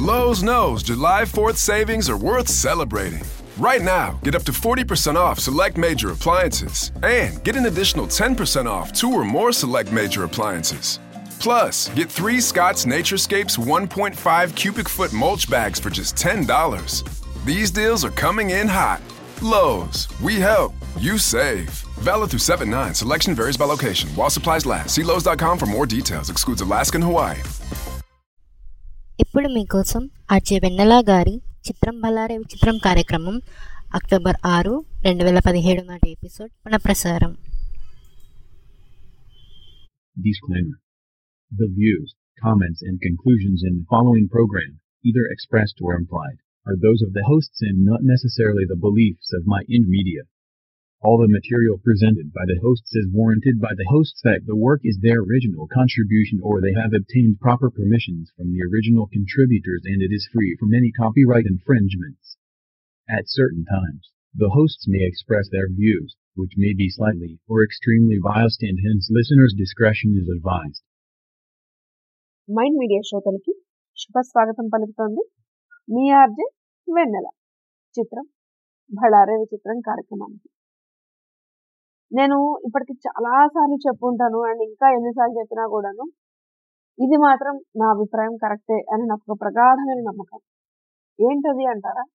Lowe's knows July 4th savings are worth celebrating. Right now, get up to 40% off select major appliances and get an additional 10% off two or more select major appliances. Plus, get three Scott's Naturescapes 1.5 cubic foot mulch bags for just $10. These deals are coming in hot. Lowe's, we help, you save. Valid through 7 9. Selection varies by location. While supplies last, see Lowe's.com for more details. Excludes Alaska and Hawaii. ఇప్పుడు మీకోసం RJ వెన్నెల గారి చిత్రం బల్లారే విచిత్రం కార్యక్రమం October ఆరు రెండు వేల పదిహేడు నాటి ఎపిసోడ్ పునఃప్రసారం Disclaimer. The views, comments and conclusions in the following program, either expressed or implied, are those of the hosts and not necessarily the beliefs of My Ind Media. All the material presented by the hosts is warranted by the hosts that the work is their original contribution or they have obtained proper permissions from the original contributors and it is free from any copyright infringements. At certain times, the hosts may express their views, which may be slightly or extremely biased and hence listeners' discretion is advised. Mind Media శ్రోతలకి శుభ స్వాగతం పలుకుతోంది మీ RJ వెన్నెల చిత్రం భళారే విచిత్రం కార్యక్రమానికి నేను ఇప్పటికి చాలా సార్లు చెప్పుంటాను అండ్ ఇంకా ఎన్నిసార్లు చెప్పినా కూడాను ఇది మాత్రం నా అభిప్రాయం కరెక్టే అని నాకు ఒక ప్రగాఢమైన నమ్మకం ఏంటది అంటారా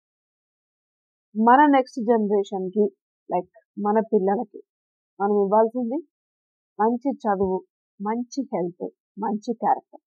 మన నెక్స్ట్ జనరేషన్ కి లైక్ మన పిల్లలకి మనం ఇవ్వాల్సింది మంచి చదువు మంచి హెల్త్ మంచి క్యారెక్టర్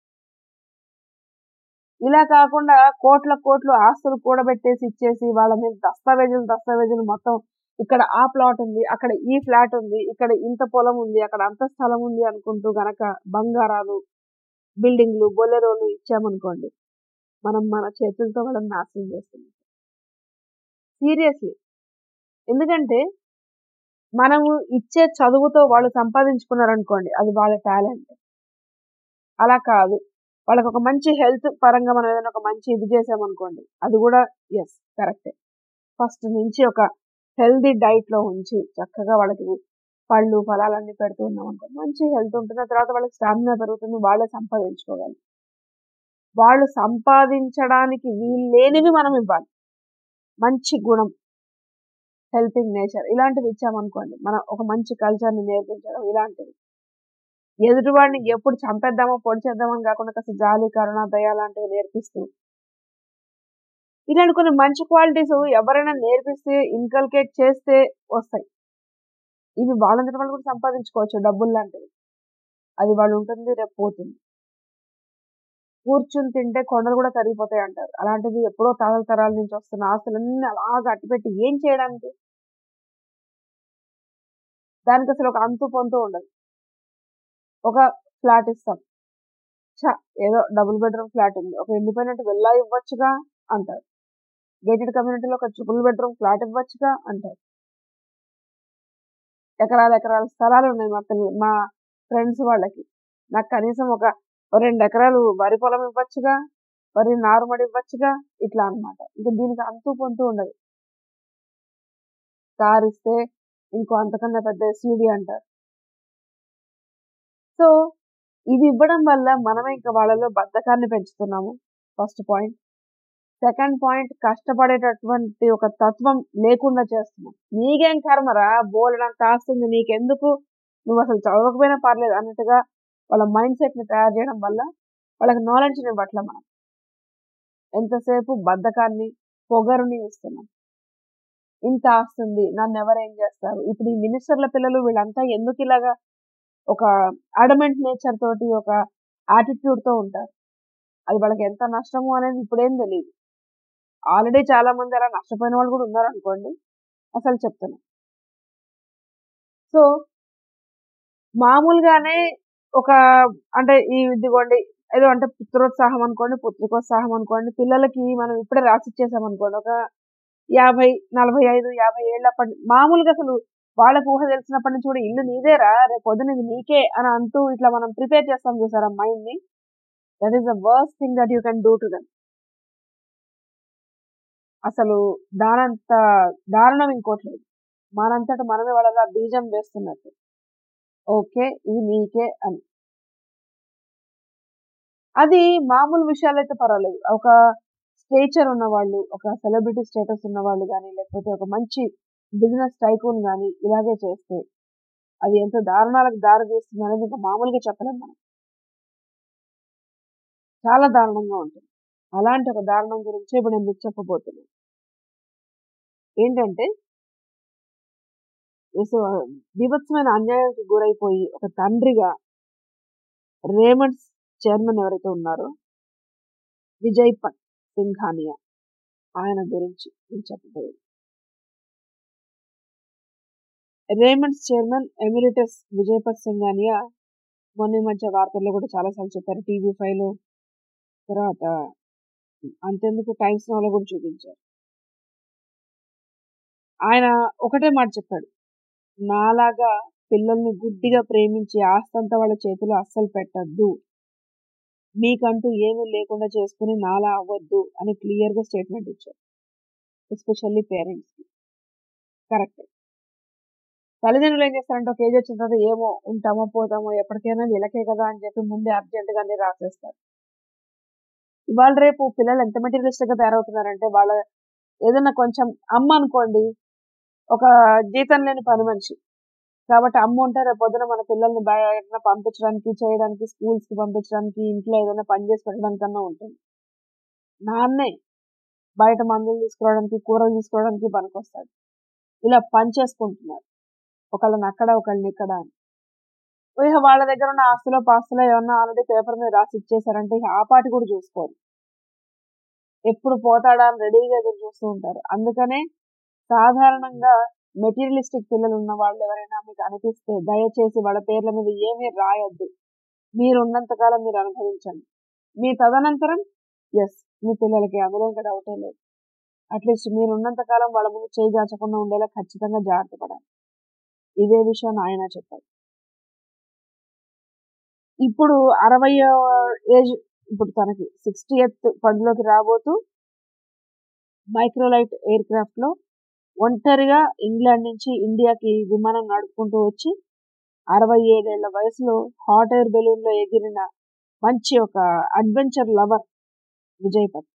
ఇలా కాకుండా కోట్ల కోట్లు ఆస్తులు కూడబెట్టేసి ఇచ్చేసి వాళ్ళ మీద దస్తావేజులు దస్తావేజులు మొత్తం ఇక్కడ ఆ ప్లాట్ ఉంది అక్కడ ఈ ఫ్లాట్ ఉంది ఇక్కడ ఇంత పొలం ఉంది అక్కడ అంత స్థలం ఉంది అనుకుంటూ గనక బంగారాలు బిల్డింగ్లు బొలెరోలు ఇచ్చామనుకోండి మనం మన చేతులతో వాళ్ళని నాశనం చేస్తున్నాం సీరియస్లీ ఎందుకంటే మనము ఇచ్చే చదువుతో వాళ్ళు సంపాదించుకున్నారనుకోండి అది వాళ్ళ టాలెంట్ అలా కాదు వాళ్ళకి ఒక మంచి హెల్త్ పరంగా మనం ఏదైనా ఒక మంచి ఇది చేసామనుకోండి అది కూడా ఎస్ కరెక్టే ఫస్ట్ నుంచి ఒక హెల్దీ డైట్ లో ఉంచి చక్కగా వాళ్ళకి పళ్ళు ఫలాలన్నీ పెడుతూ ఉన్నాం అనుకోండి మంచి హెల్త్ ఉంటుంది ఆ తర్వాత వాళ్ళకి స్టామినా పెరుగుతుంది వాళ్ళే సంపాదించుకోగలరు వాళ్ళు సంపాదించడానికి వీల్లేనివి మనం ఇవ్వాలి మంచి గుణం హెల్పింగ్ నేచర్ ఇలాంటివి ఇచ్చామనుకోండి మనం ఒక మంచి కల్చర్ని నేర్పించడం ఇలాంటివి ఎదుటివాడిని ఎప్పుడు చంపేద్దామో పొడి చేద్దామని కాకుండా కాస్త జాలి కరుణ దయ లాంటివి నేర్పిస్తూ ఇలాంటి కొన్ని మంచి క్వాలిటీస్ ఎవరైనా నేర్పిస్తే ఇన్కల్కేట్ చేస్తే వస్తాయి ఇవి వాళ్ళంతటి వాళ్ళు కూడా సంపాదించుకోవచ్చు డబ్బులు లాంటివి అది వాళ్ళు ఉంటుంది రేపు పోతుంది కూర్చుని తింటే కొండలు కూడా కరిగిపోతాయి అంటారు అలాంటిది ఎప్పుడో తరాల తరాల నుంచి వస్తున్న ఆస్తులన్నీ అలాగా అట్టిపెట్టి ఏం చేయడానికి దానికి అసలు ఒక అంతు పొంతు ఉండదు ఒక ఫ్లాట్ ఇస్తాం చ ఏదో డబుల్ బెడ్రూమ్ ఫ్లాట్ ఉంది ఒక ఇండిపెండెంట్ వెళ్ళా ఇవ్వచ్చుగా అంటారు గేటెడ్ కమ్యూనిటీలో ఒక ట్రిపుల్ బెడ్రూమ్ ఫ్లాట్ ఇవ్వచ్చుగా అంటారు ఎకరాల ఎకరాల స్థలాలు ఉన్నాయి మా పిల్ల మా ఫ్రెండ్స్ వాళ్ళకి నాకు కనీసం ఒక రెండు ఎకరాలు వరి పొలం ఇవ్వచ్చుగా వరి నారుమడి ఇవ్వచ్చుగా ఇట్లా అనమాట ఇంకా దీనికి అంతు పొంతు ఉండదు కార్ ఇస్తే ఇంకో అంతకన్నా పెద్ద ఎస్యూవి అంటారు సో ఇవి ఇవ్వడం వల్ల మనమే ఇంకా వాళ్ళలో బద్ధకాన్ని పెంచుతున్నాము ఫస్ట్ పాయింట్ సెకండ్ పాయింట్ కష్టపడేటటువంటి ఒక తత్వం లేకుండా చేస్తున్నాం నీకేం కర్మరా బోలెడంత ఆస్తుంది నీకెందుకు నువ్వు అసలు చదవకపోయినా పర్లేదు అన్నట్టుగా వాళ్ళ మైండ్ సెట్ ని తయారు చేయడం వల్ల వాళ్ళకి నాలెడ్జ్ని ఇవ్వట్ల మనం ఎంతసేపు బద్ధకాన్ని పొగరుని ఇస్తున్నాం ఇంత ఆస్తుంది నన్ను ఎవరేం చేస్తారు ఇప్పుడు ఈ మినిస్టర్ల పిల్లలు వీళ్ళంతా ఎందుకు ఇలాగా ఒక అడమెంట్ నేచర్ తోటి ఒక యాటిట్యూడ్ తో ఉంటారు అది వాళ్ళకి ఎంత నష్టము అనేది ఇప్పుడేం తెలియదు ఆల్రెడీ చాలా మంది అలా నష్టపోయిన వాళ్ళు కూడా ఉన్నారు అనుకోండి అసలు చెప్తున్నా సో మామూలుగానే ఒక అంటే ఈ ఇదిగోండి ఏదో అంటే పుత్రోత్సాహం అనుకోండి పుత్రికోత్సాహం అనుకోండి పిల్లలకి మనం ఇప్పుడే రాసిచ్చేసాం అనుకోండి ఒక యాభై నలభై ఐదు యాభై ఏళ్ళప్పటి మామూలుగా అసలు వాళ్ళకు ఊహ తెలిసినప్పటి నుంచి కూడా ఇల్లు నీదేరా రేపు పొద్దున ఇది నీకే అని అంటూ ఇట్లా మనం ప్రిపేర్ చేస్తాం చూసారా మైండ్ ని that is the worst thing that you can do to them అసలు దానంత దారుణం ఇంకోట్లేదు మనంతట మనమే వాళ్ళ బీజం వేస్తున్నట్టు ఓకే ఇది నీకే అని అది మామూలు విషయాలైతే పర్వాలేదు ఒక స్టేచర్ ఉన్నవాళ్ళు ఒక సెలబ్రిటీ స్టేటస్ ఉన్నవాళ్ళు కానీ లేకపోతే ఒక మంచి బిజినెస్ టైకూన్ కానీ ఇలాగే చేస్తే అది ఎంత దారుణాలకు దారి తీస్తుంది అనేది ఇంకా మామూలుగా చెప్పలేం మనం చాలా దారుణంగా ఉంటుంది అలాంటి ఒక దారుణం గురించి ఇప్పుడు నేను మీకు చెప్పబోతున్నాను ఏంటంటే సో బీభత్సమైన అన్యాయానికి గురైపోయి ఒక తండ్రిగా రేమండ్స్ చైర్మన్ ఎవరైతే ఉన్నారో విజయ్ పట్ సింఘానియా ఆయన గురించి నేను చెప్పబోయేది Raymonds chairman emeritus Vijaypat Singhania మొన్న ఈ మధ్య వార్తల్లో కూడా చాలాసార్లు చెప్పారు టీవీ ఫైవ్ తర్వాత అంతెందుకు టైమ్స్ నోలో కూడా చూపించారు ఆయన ఒకటే మాట చెప్పాడు నాలాగా పిల్లల్ని గుడ్డిగా ప్రేమించి ఆస్తంతా వాళ్ళ చేతిలో అస్సలు పెట్టద్దు మీకంటూ ఏమీ లేకుండా చేసుకుని నాలా అవ్వద్దు అని క్లియర్గా స్టేట్మెంట్ ఇచ్చారు ఎస్పెషల్లీ పేరెంట్స్కి కరెక్ట్ తల్లిదండ్రులు ఏం చేస్తారంటే ఒక ఏజ్ వచ్చిన తర్వాత ఏమో ఉంటామో పోతామో ఎప్పటికైనా వీళ్ళకే కదా అని చెప్పి ముందే అర్జెంటుగా అన్ని రాసేస్తారు ఇవాళ రేపు పిల్లలు ఎంత మెటీరియలిస్టిక్గా తయారవుతున్నారంటే వాళ్ళ ఏదైనా కొంచెం అమ్మ అనుకోండి ఒక జీతం లేని పని మనిషి కాబట్టి అమ్మ ఉంటే రేపు పొద్దున మన పిల్లల్ని బయట పంపించడానికి చేయడానికి స్కూల్స్కి పంపించడానికి ఇంట్లో ఏదైనా పని చేసి పెట్టడానికన్నా ఉంటుంది నాన్నే బయట మందులు తీసుకోవడానికి కూరలు తీసుకోవడానికి పనికొస్తాడు ఇలా పని చేసుకుంటున్నారు ఒకళ్ళని అక్కడ ఒకళ్ళని ఇక్కడ అని ఇక వాళ్ళ దగ్గర ఉన్న ఆస్తులో పాస్తులో ఏమన్నా ఆల్రెడీ పేపర్ మీద రాసి ఇచ్చేసారంటే ఇక ఆ పాటి కూడా చూసుకోరు ఎప్పుడు పోతాడా అని రెడీగా ఎదురు చూస్తూ ఉంటారు అందుకనే సాధారణంగా మెటీరియలిస్టిక్ పిల్లలు ఉన్న వాళ్ళు ఎవరైనా మీకు అనిపిస్తే దయచేసి వాళ్ళ పేర్ల మీద ఏమీ రాయొద్దు మీరు ఉన్నంతకాలం మీరు అనుభవించండి మీ తదనంతరం ఎస్ మీ పిల్లలకి అందులో ఇంకా డౌటే లేదు అట్లీస్ట్ మీరు ఉన్నంతకాలం వాళ్ళ ముందు చేయి దాచకుండా ఉండేలా ఖచ్చితంగా జాగ్రత్త పడాలి ఇదే విషయాన్ని ఆయన చెప్పారు ఇప్పుడు అరవై ఏజ్ ఇప్పుడు తనకి సిక్స్టీ ఎత్ పండులోకి రాబోతూ మైక్రోలైట్ ఎయిర్ క్రాఫ్ట్ లో ఒంటరిగా ఇంగ్లాండ్ నుంచి ఇండియాకి విమానం నడుపుకుంటూ వచ్చి అరవై ఏడేళ్ల వయసులో హాట్ ఎయిర్ బెలూన్ లో ఎగిరిన మంచి ఒక అడ్వెంచర్ లవర్ విజయ్ పత్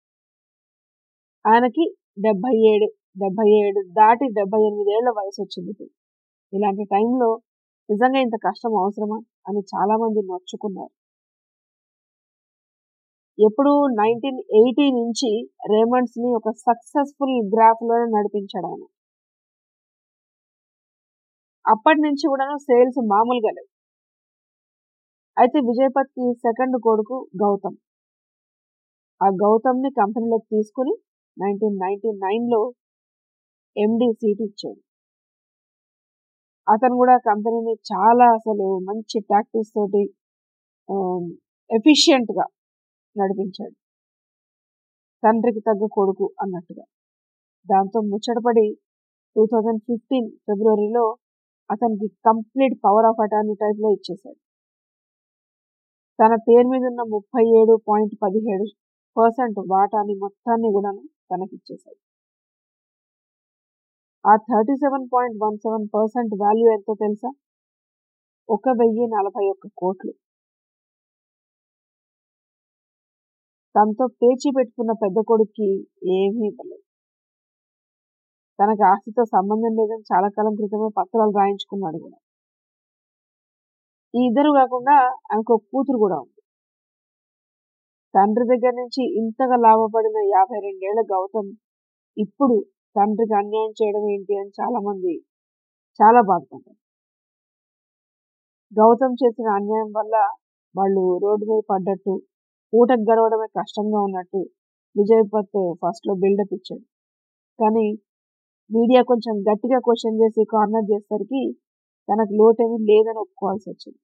ఆయనకి డెబ్బై ఏడు డెబ్బై ఏడు దాటి డెబ్బై ఎనిమిది ఏళ్ల వయసు వచ్చింది ఇప్పుడు ఇలాంటి టైంలో నిజంగా ఇంత కష్టం అవసరమా అని చాలా మంది నొచ్చుకున్నారు ఎప్పుడు నైన్టీన్ ఎయిటీ నుంచి రేమండ్స్ ని ఒక సక్సెస్ఫుల్ గ్రాఫ్ లోనే నడిపించాడు ఆయన అప్పటి నుంచి కూడాను సేల్స్ మామూలుగా లేవు అయితే విజయపత్ కి సెకండ్ కొడుకు గౌతమ్ ఆ గౌతమ్ ని కంపెనీలోకి తీసుకుని నైన్టీన్ నైన్టీ నైన్ లో ఎండి సీట్ ఇచ్చాడు అతను కూడా కంపెనీని చాలా అసలు మంచి టాక్టిక్స్ తోటి ఎఫిషియెంట్ గా నడిపించాడు తండ్రికి తగ్గ కొడుకు అన్నట్టుగా దాంతో ముచ్చటపడి టూ థౌజండ్ ఫిఫ్టీన్ ఫిబ్రవరిలో అతనికి కంప్లీట్ పవర్ ఆఫ్ అటార్నీ టైప్లో ఇచ్చేశాడు తన పేరు మీద ఉన్న ముప్పై ఏడు పాయింట్ పదిహేడు పర్సెంట్ వాటాని మొత్తాన్ని కూడా తనకిచ్చేశాడు ఆ thirty seven point one seven percent value ఎంతో తెలుసా ఒక వెయ్యి నలభై ఒక్క కోట్లు తనతో పేచి పెట్టుకున్న పెద్ద కొడుక్కి ఏమీ ఇవ్వలేదు తనకు ఆస్తితో సంబంధం లేదని చాలా కాలం క్రితమే పత్రాలు రాయించుకున్నాడు కూడా ఈ ఇద్దరు కాకుండా ఆయనకు ఒక కూతురు కూడా ఉంది తండ్రి దగ్గర నుంచి ఇంతగా లాభపడిన యాభై రెండేళ్ల గౌతమ్ ఇప్పుడు తండ్రికి అన్యాయం చేయడం ఏంటి అని చాలా మంది చాలా బాధపడ్డారు గౌతమ్ చేసిన అన్యాయం వల్ల వాళ్ళు రోడ్డు మీద పడ్డట్టు పూటకు గడవడమే కష్టంగా ఉన్నట్టు విజయపత్ ఫస్ట్ లో బిల్డప్ ఇచ్చాడు కానీ మీడియా కొంచెం గట్టిగా క్వశ్చన్ చేసి కార్నర్ చేసరికి తనకు లోటేమీ లేదని ఒప్పుకోవాల్సి వచ్చింది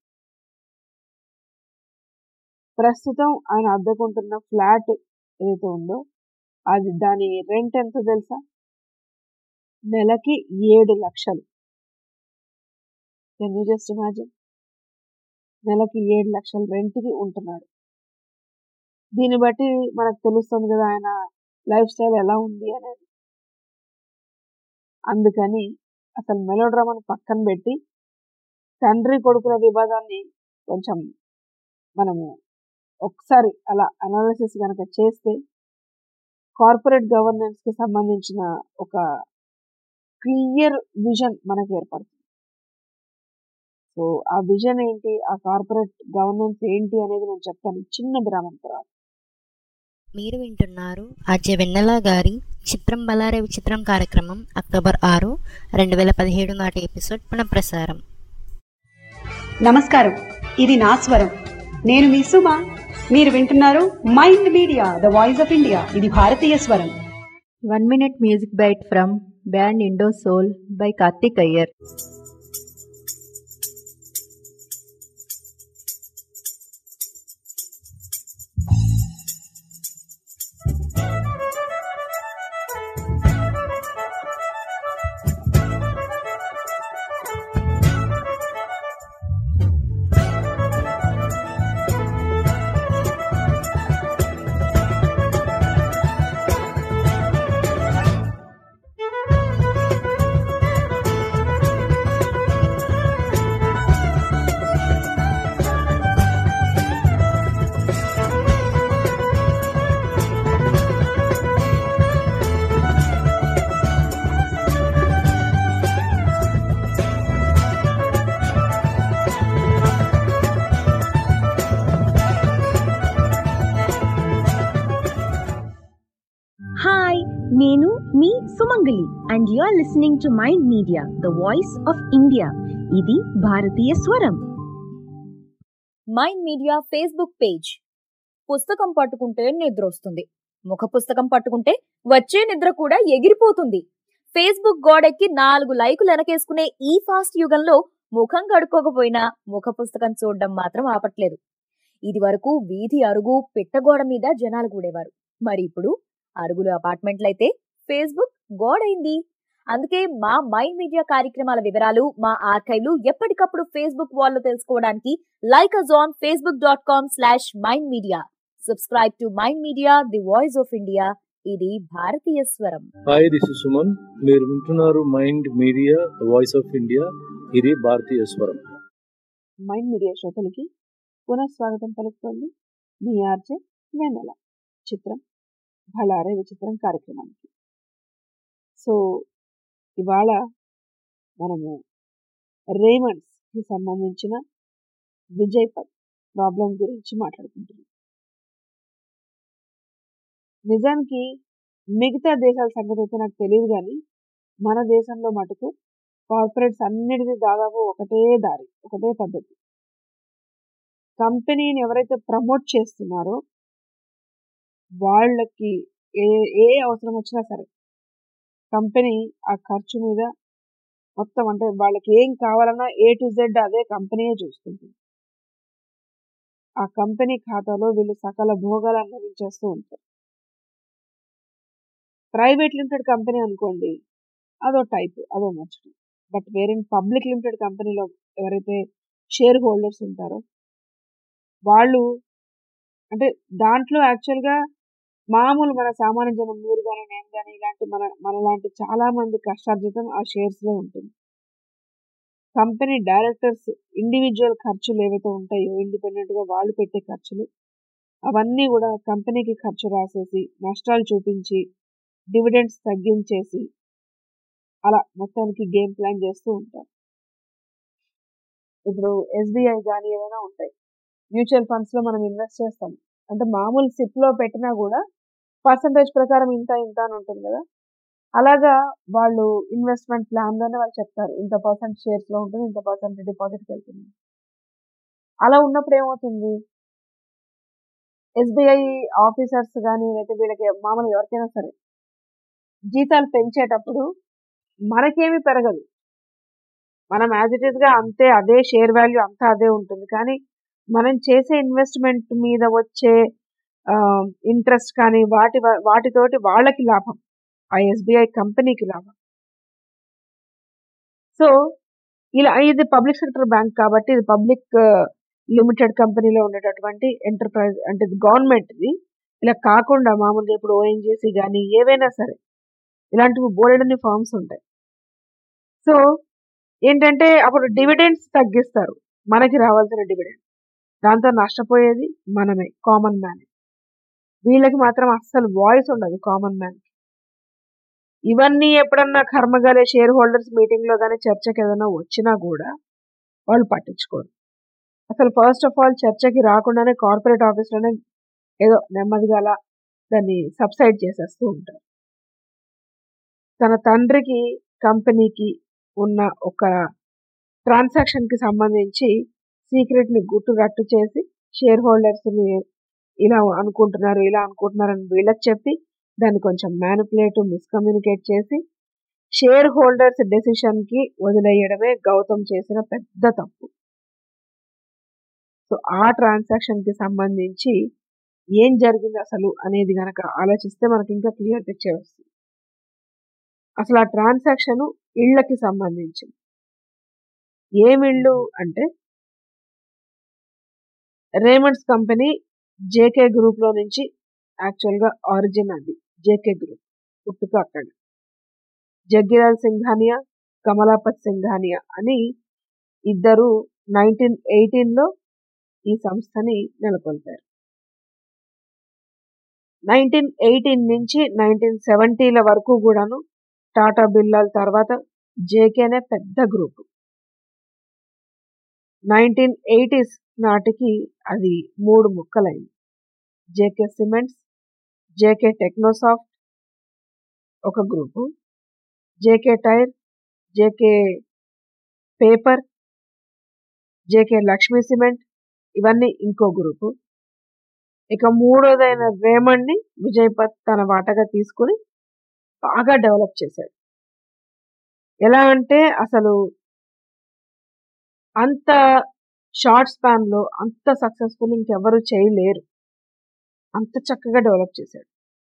ప్రస్తుతం ఆయన అద్దెకుంటున్న ఫ్లాట్ ఏదైతే ఉందో అది దాని రెంట్ ఎంత తెలుసా నెలకి ఏడు లక్షలు కెన్ యూ జస్ట్ ఇమాజిన్ నెలకి ఏడు లక్షల రెంట్కి ఉంటున్నాడు దీన్ని బట్టి మనకు తెలుస్తుంది కదా ఆయన లైఫ్ స్టైల్ ఎలా ఉంది అనేది అందుకని అసలు మెలోడ్రామాని పక్కన పెట్టి తండ్రి కొడుకుల వివాదాన్ని కొంచెం మనము ఒకసారి అలా అనాలిసిస్ కనుక చేస్తే కార్పొరేట్ గవర్నెన్స్కి సంబంధించిన ఒక క్లియర్ విజన్ మనకి ఏర్పడుతుంది సో ఆ విజన్ ఏంటి ఆ కార్పొరేట్ గవర్నెన్స్ ఏంటి అనేది నేను చెప్తాను చిన్న విరామం తర్వాత మీరు వింటున్నారు ఆర్జే వెన్నెల గారి చిత్రం బలారే విచిత్రం కార్యక్రమం అక్టోబర్ ఆరు రెండు వేల పదిహేడు నాటి ఎపిసోడ్ పునఃప్రసారం నమస్కారం ఇది నా స్వరం నేను మీ సుమ మీరు వింటున్నారు Mind Media the voice of India ఇది భారతీయ స్వరం one minute music bite from band Indo Soul by Karthik Iyer hi నేను మీ Sumangali and you are listening to Mind Media the voice of India ఇది భారతీయ స్వరం మైండ్ మీడియా ఫేస్బుక్ పేజ్ పుస్తకం పట్టుకుంటే నిద్ర వస్తుంది ముఖ పుస్తకం పట్టుకుంటే వచ్చే నిద్ర కూడా ఎగిరిపోతుంది ఫేస్బుక్ గోడెక్కి నాలుగు లైకులు వెనకేసుకునే ఈ ఫాస్ట్ యుగంలో ముఖం కడుక్కోకపోయినా ముఖ పుస్తకం చూడడం మాత్రం ఆపట్లేదు ఇది వరకు వీధి అరుగు పిట్టగోడ మీద జనాలు కూడేవారు మరి ఇప్పుడు అరుగులు అపార్ట్మెంట్లయితే ఫేస్బుక్ గోడైంది అందుకే మా మైండ్ మీడియా కార్యక్రమాల వివరాలు మా ఆర్కైవ్లు ఎప్పటికప్పుడు ఫేస్బుక్ వాల్లో తెలుసుకోవడానికి like us on Facebook dot com slash Mind Media subscribe to Mind Media the voice of India ఇది భారతీయ స్వరం హాయ్ దిస్ ఇస్ సుమన్ మీరు వింటున్నారు Mind Media voice of India ఇది భారతీయ స్వరం మైండ్ మీడియా శ్రోతలకి పునఃస్వాగతం పలుకుతోంది మీ ఆర్జే వెన్నెల చిత్రం బళారే విచిత్రం కార్యక్రమానికి సో ఇవాళ మనము రేమండ్స్కి సంబంధించిన విజయ్ పద్ ప్రాబ్లం గురించి మాట్లాడుకుంటున్నాం నిజానికి మిగతా దేశాల సంగతి అయితే నాకు తెలియదు కానీ మన దేశంలో మటుకు కార్పొరేట్స్ అన్నిటిది దాదాపు ఒకటే దారి ఒకటే పద్ధతి కంపెనీని ఎవరైతే ప్రమోట్ చేస్తున్నారో వాళ్ళకి ఏ ఏ అవసరం వచ్చినా సరే కంపెనీ ఆ ఖర్చు మీద మొత్తం అంటే వాళ్ళకి ఏం కావాలన్నా ఏ టు జెడ్ అదే కంపెనీయే చూసుకుంటుంది ఆ కంపెనీ ఖాతాలో వీళ్ళు సకల భోగాలు అనుభవించేస్తూ ఉంటారు ప్రైవేట్ లిమిటెడ్ కంపెనీ అనుకోండి అదో టైప్ అదో ముచ్చటం బట్ వేరే పబ్లిక్ లిమిటెడ్ కంపెనీలో ఎవరైతే షేర్ హోల్డర్స్ ఉంటారో వాళ్ళు అంటే దాంట్లో యాక్చువల్గా మామూలు మన సామాన్య జనం మీరు కానీ నేను కానీ ఇలాంటి మన మన లాంటి చాలా మంది కష్టార్జితం ఆ షేర్స్లో ఉంటుంది కంపెనీ డైరెక్టర్స్ ఇండివిజువల్ ఖర్చులు ఏవైతే ఉంటాయో ఇండిపెండెంట్గా వాళ్ళు పెట్టే ఖర్చులు అవన్నీ కూడా కంపెనీకి ఖర్చు రాసేసి నష్టాలు చూపించి డివిడెండ్స్ తగ్గించేసి అలా మొత్తానికి గేమ్ ప్లాన్ చేస్తూ ఉంటారు ఇప్పుడు ఎస్బీఐ కానీ ఏమైనా ఉంటాయి మ్యూచువల్ ఫండ్స్లో మనం ఇన్వెస్ట్ చేస్తాం అంటే మామూలు సిప్లో పెట్టినా కూడా పర్సంటేజ్ ప్రకారం ఇంత ఇంత అని ఉంటుంది కదా అలాగా వాళ్ళు ఇన్వెస్ట్మెంట్ ప్లాన్లోనే వాళ్ళు చెప్తారు ఇంత పర్సెంట్ షేర్స్లో ఉంటుంది ఇంత పర్సెంట్ డిపాజిట్కి వెళ్తుంది అలా ఉన్నప్పుడు ఏమవుతుంది ఎస్బీఐ ఆఫీసర్స్ కానీ లేకపోతే వీళ్ళకి మామూలుగా ఎవరికైనా సరే జీతాలు పెంచేటప్పుడు మనకేమీ పెరగదు మనం యాజ్ ఇట్ ఈస్గా అంతే అదే షేర్ వాల్యూ అంతా అదే ఉంటుంది కానీ మనం చేసే ఇన్వెస్ట్మెంట్ మీద వచ్చే ఇంట్రెస్ట్ కానీ వాటి వాటితోటి వాళ్ళకి లాభం ఆ ఎస్బీఐ కంపెనీకి లాభం సో ఇలా ఇది పబ్లిక్ సెక్టర్ బ్యాంక్ కాబట్టి ఇది పబ్లిక్ లిమిటెడ్ కంపెనీలో ఉండేటటువంటి ఎంటర్ప్రైజ్ అంటే గవర్నమెంట్ది ఇలా కాకుండా మామూలుగా ఇప్పుడు ఓఎన్జీసీ కానీ ఏవైనా సరే ఇలాంటివి బోలెడన్ని ఫార్మ్స్ ఉంటాయి సో ఏంటంటే అప్పుడు డివిడెండ్స్ తగ్గిస్తారు మనకి రావాల్సిన డివిడెండ్ దాంతో నష్టపోయేది మనమే కామన్ మ్యాన్ వీళ్ళకి మాత్రం అస్సలు వాయిస్ ఉండదు కామన్ మ్యాన్ ఇవన్నీ ఎప్పుడన్నా కర్మగాలే షేర్ హోల్డర్స్ మీటింగ్ లో కానీ చర్చకి ఏదైనా వచ్చినా కూడా వాళ్ళు పట్టించుకోరు అసలు ఫస్ట్ ఆఫ్ ఆల్ చర్చకి రాకుండానే కార్పొరేట్ ఆఫీస్లోనే ఏదో నెమ్మదిగా అలా దాన్ని సబ్సైడ్ చేసేస్తూ ఉంటారు తన తండ్రికి కంపెనీకి ఉన్న ఒక ట్రాన్సాక్షన్ కి సంబంధించి సీక్రెట్ ని గుట్టు రట్టు చేసి షేర్ హోల్డర్స్ ని ఇలా అనుకుంటున్నారు ఇలా అనుకుంటున్నారు అని వీళ్ళకి చెప్పి దాన్ని కొంచెం మ్యానిపులేట్ మిస్కమ్యూనికేట్ చేసి షేర్ హోల్డర్స్ డెసిషన్ కి వదిలేయడమే గౌతమ్ చేసిన పెద్ద తప్పు సో ఆ ట్రాన్సాక్షన్ కి సంబంధించి ఏం జరిగింది అసలు అనేది గనక ఆలోచిస్తే మనకి ఇంకా క్లియర్ పిక్చర్ వస్తుంది అసలు ఆ ట్రాన్సాక్షన్ ఇళ్లకి సంబంధించింది ఏమిళ్ళు అంటే రేమండ్స్ కంపెనీ జేకే గ్రూప్ లో నుంచి యాక్చువల్ గా ఆరిజిన్ అది జేకే గ్రూప్ పుట్టుక అక్కడ జగ్గిలాల్ సింఘానియా కమలాపత్ సింఘానియా అని ఇద్దరు నైన్టీన్ ఎయిటీన్ లో ఈ సంస్థని నెలకొల్పారు నైన్టీన్ ఎయిటీన్ నుంచి నైన్టీన్ సెవెంటీల వరకు కూడాను టాటా బిర్లాల తర్వాత జేకేనే పెద్ద గ్రూప్ నైన్టీన్ ఎయిటీస్ నాటికి అది మూడు ముక్కలైంది జేకే సిమెంట్స్ జేకే టెక్నోసాఫ్ట్ ఒక group JK tyre JK paper JK Lakshmi cement ఇవన్నీ ఇంకో గ్రూపు ఇక మూడోదైన రేమండ్ని విజయపత్ తన వాటగా తీసుకుని బాగా డెవలప్ చేశాడు ఎలా అంటే అసలు అంత షార్ట్ స్పాన్ లో అంత సక్సెస్ఫుల్ ఇంకెవరు చేయలేరు అంత చక్కగా డెవలప్ చేశాడు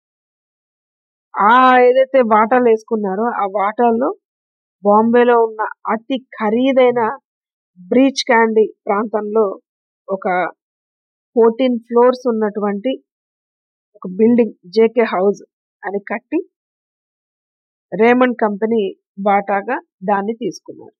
ఆ ఏదైతే వాటాలు వేసుకున్నారో ఆ వాటాల్లో బాంబేలో ఉన్న అతి ఖరీదైన బ్రీచ్ క్యాండీ ప్రాంతంలో ఒక ఫోర్టీన్ ఫ్లోర్స్ ఉన్నటువంటి ఒక బిల్డింగ్ జేకే హౌస్ అని కట్టి రేమండ్ కంపెనీ వాటాగా దాన్ని తీసుకున్నారు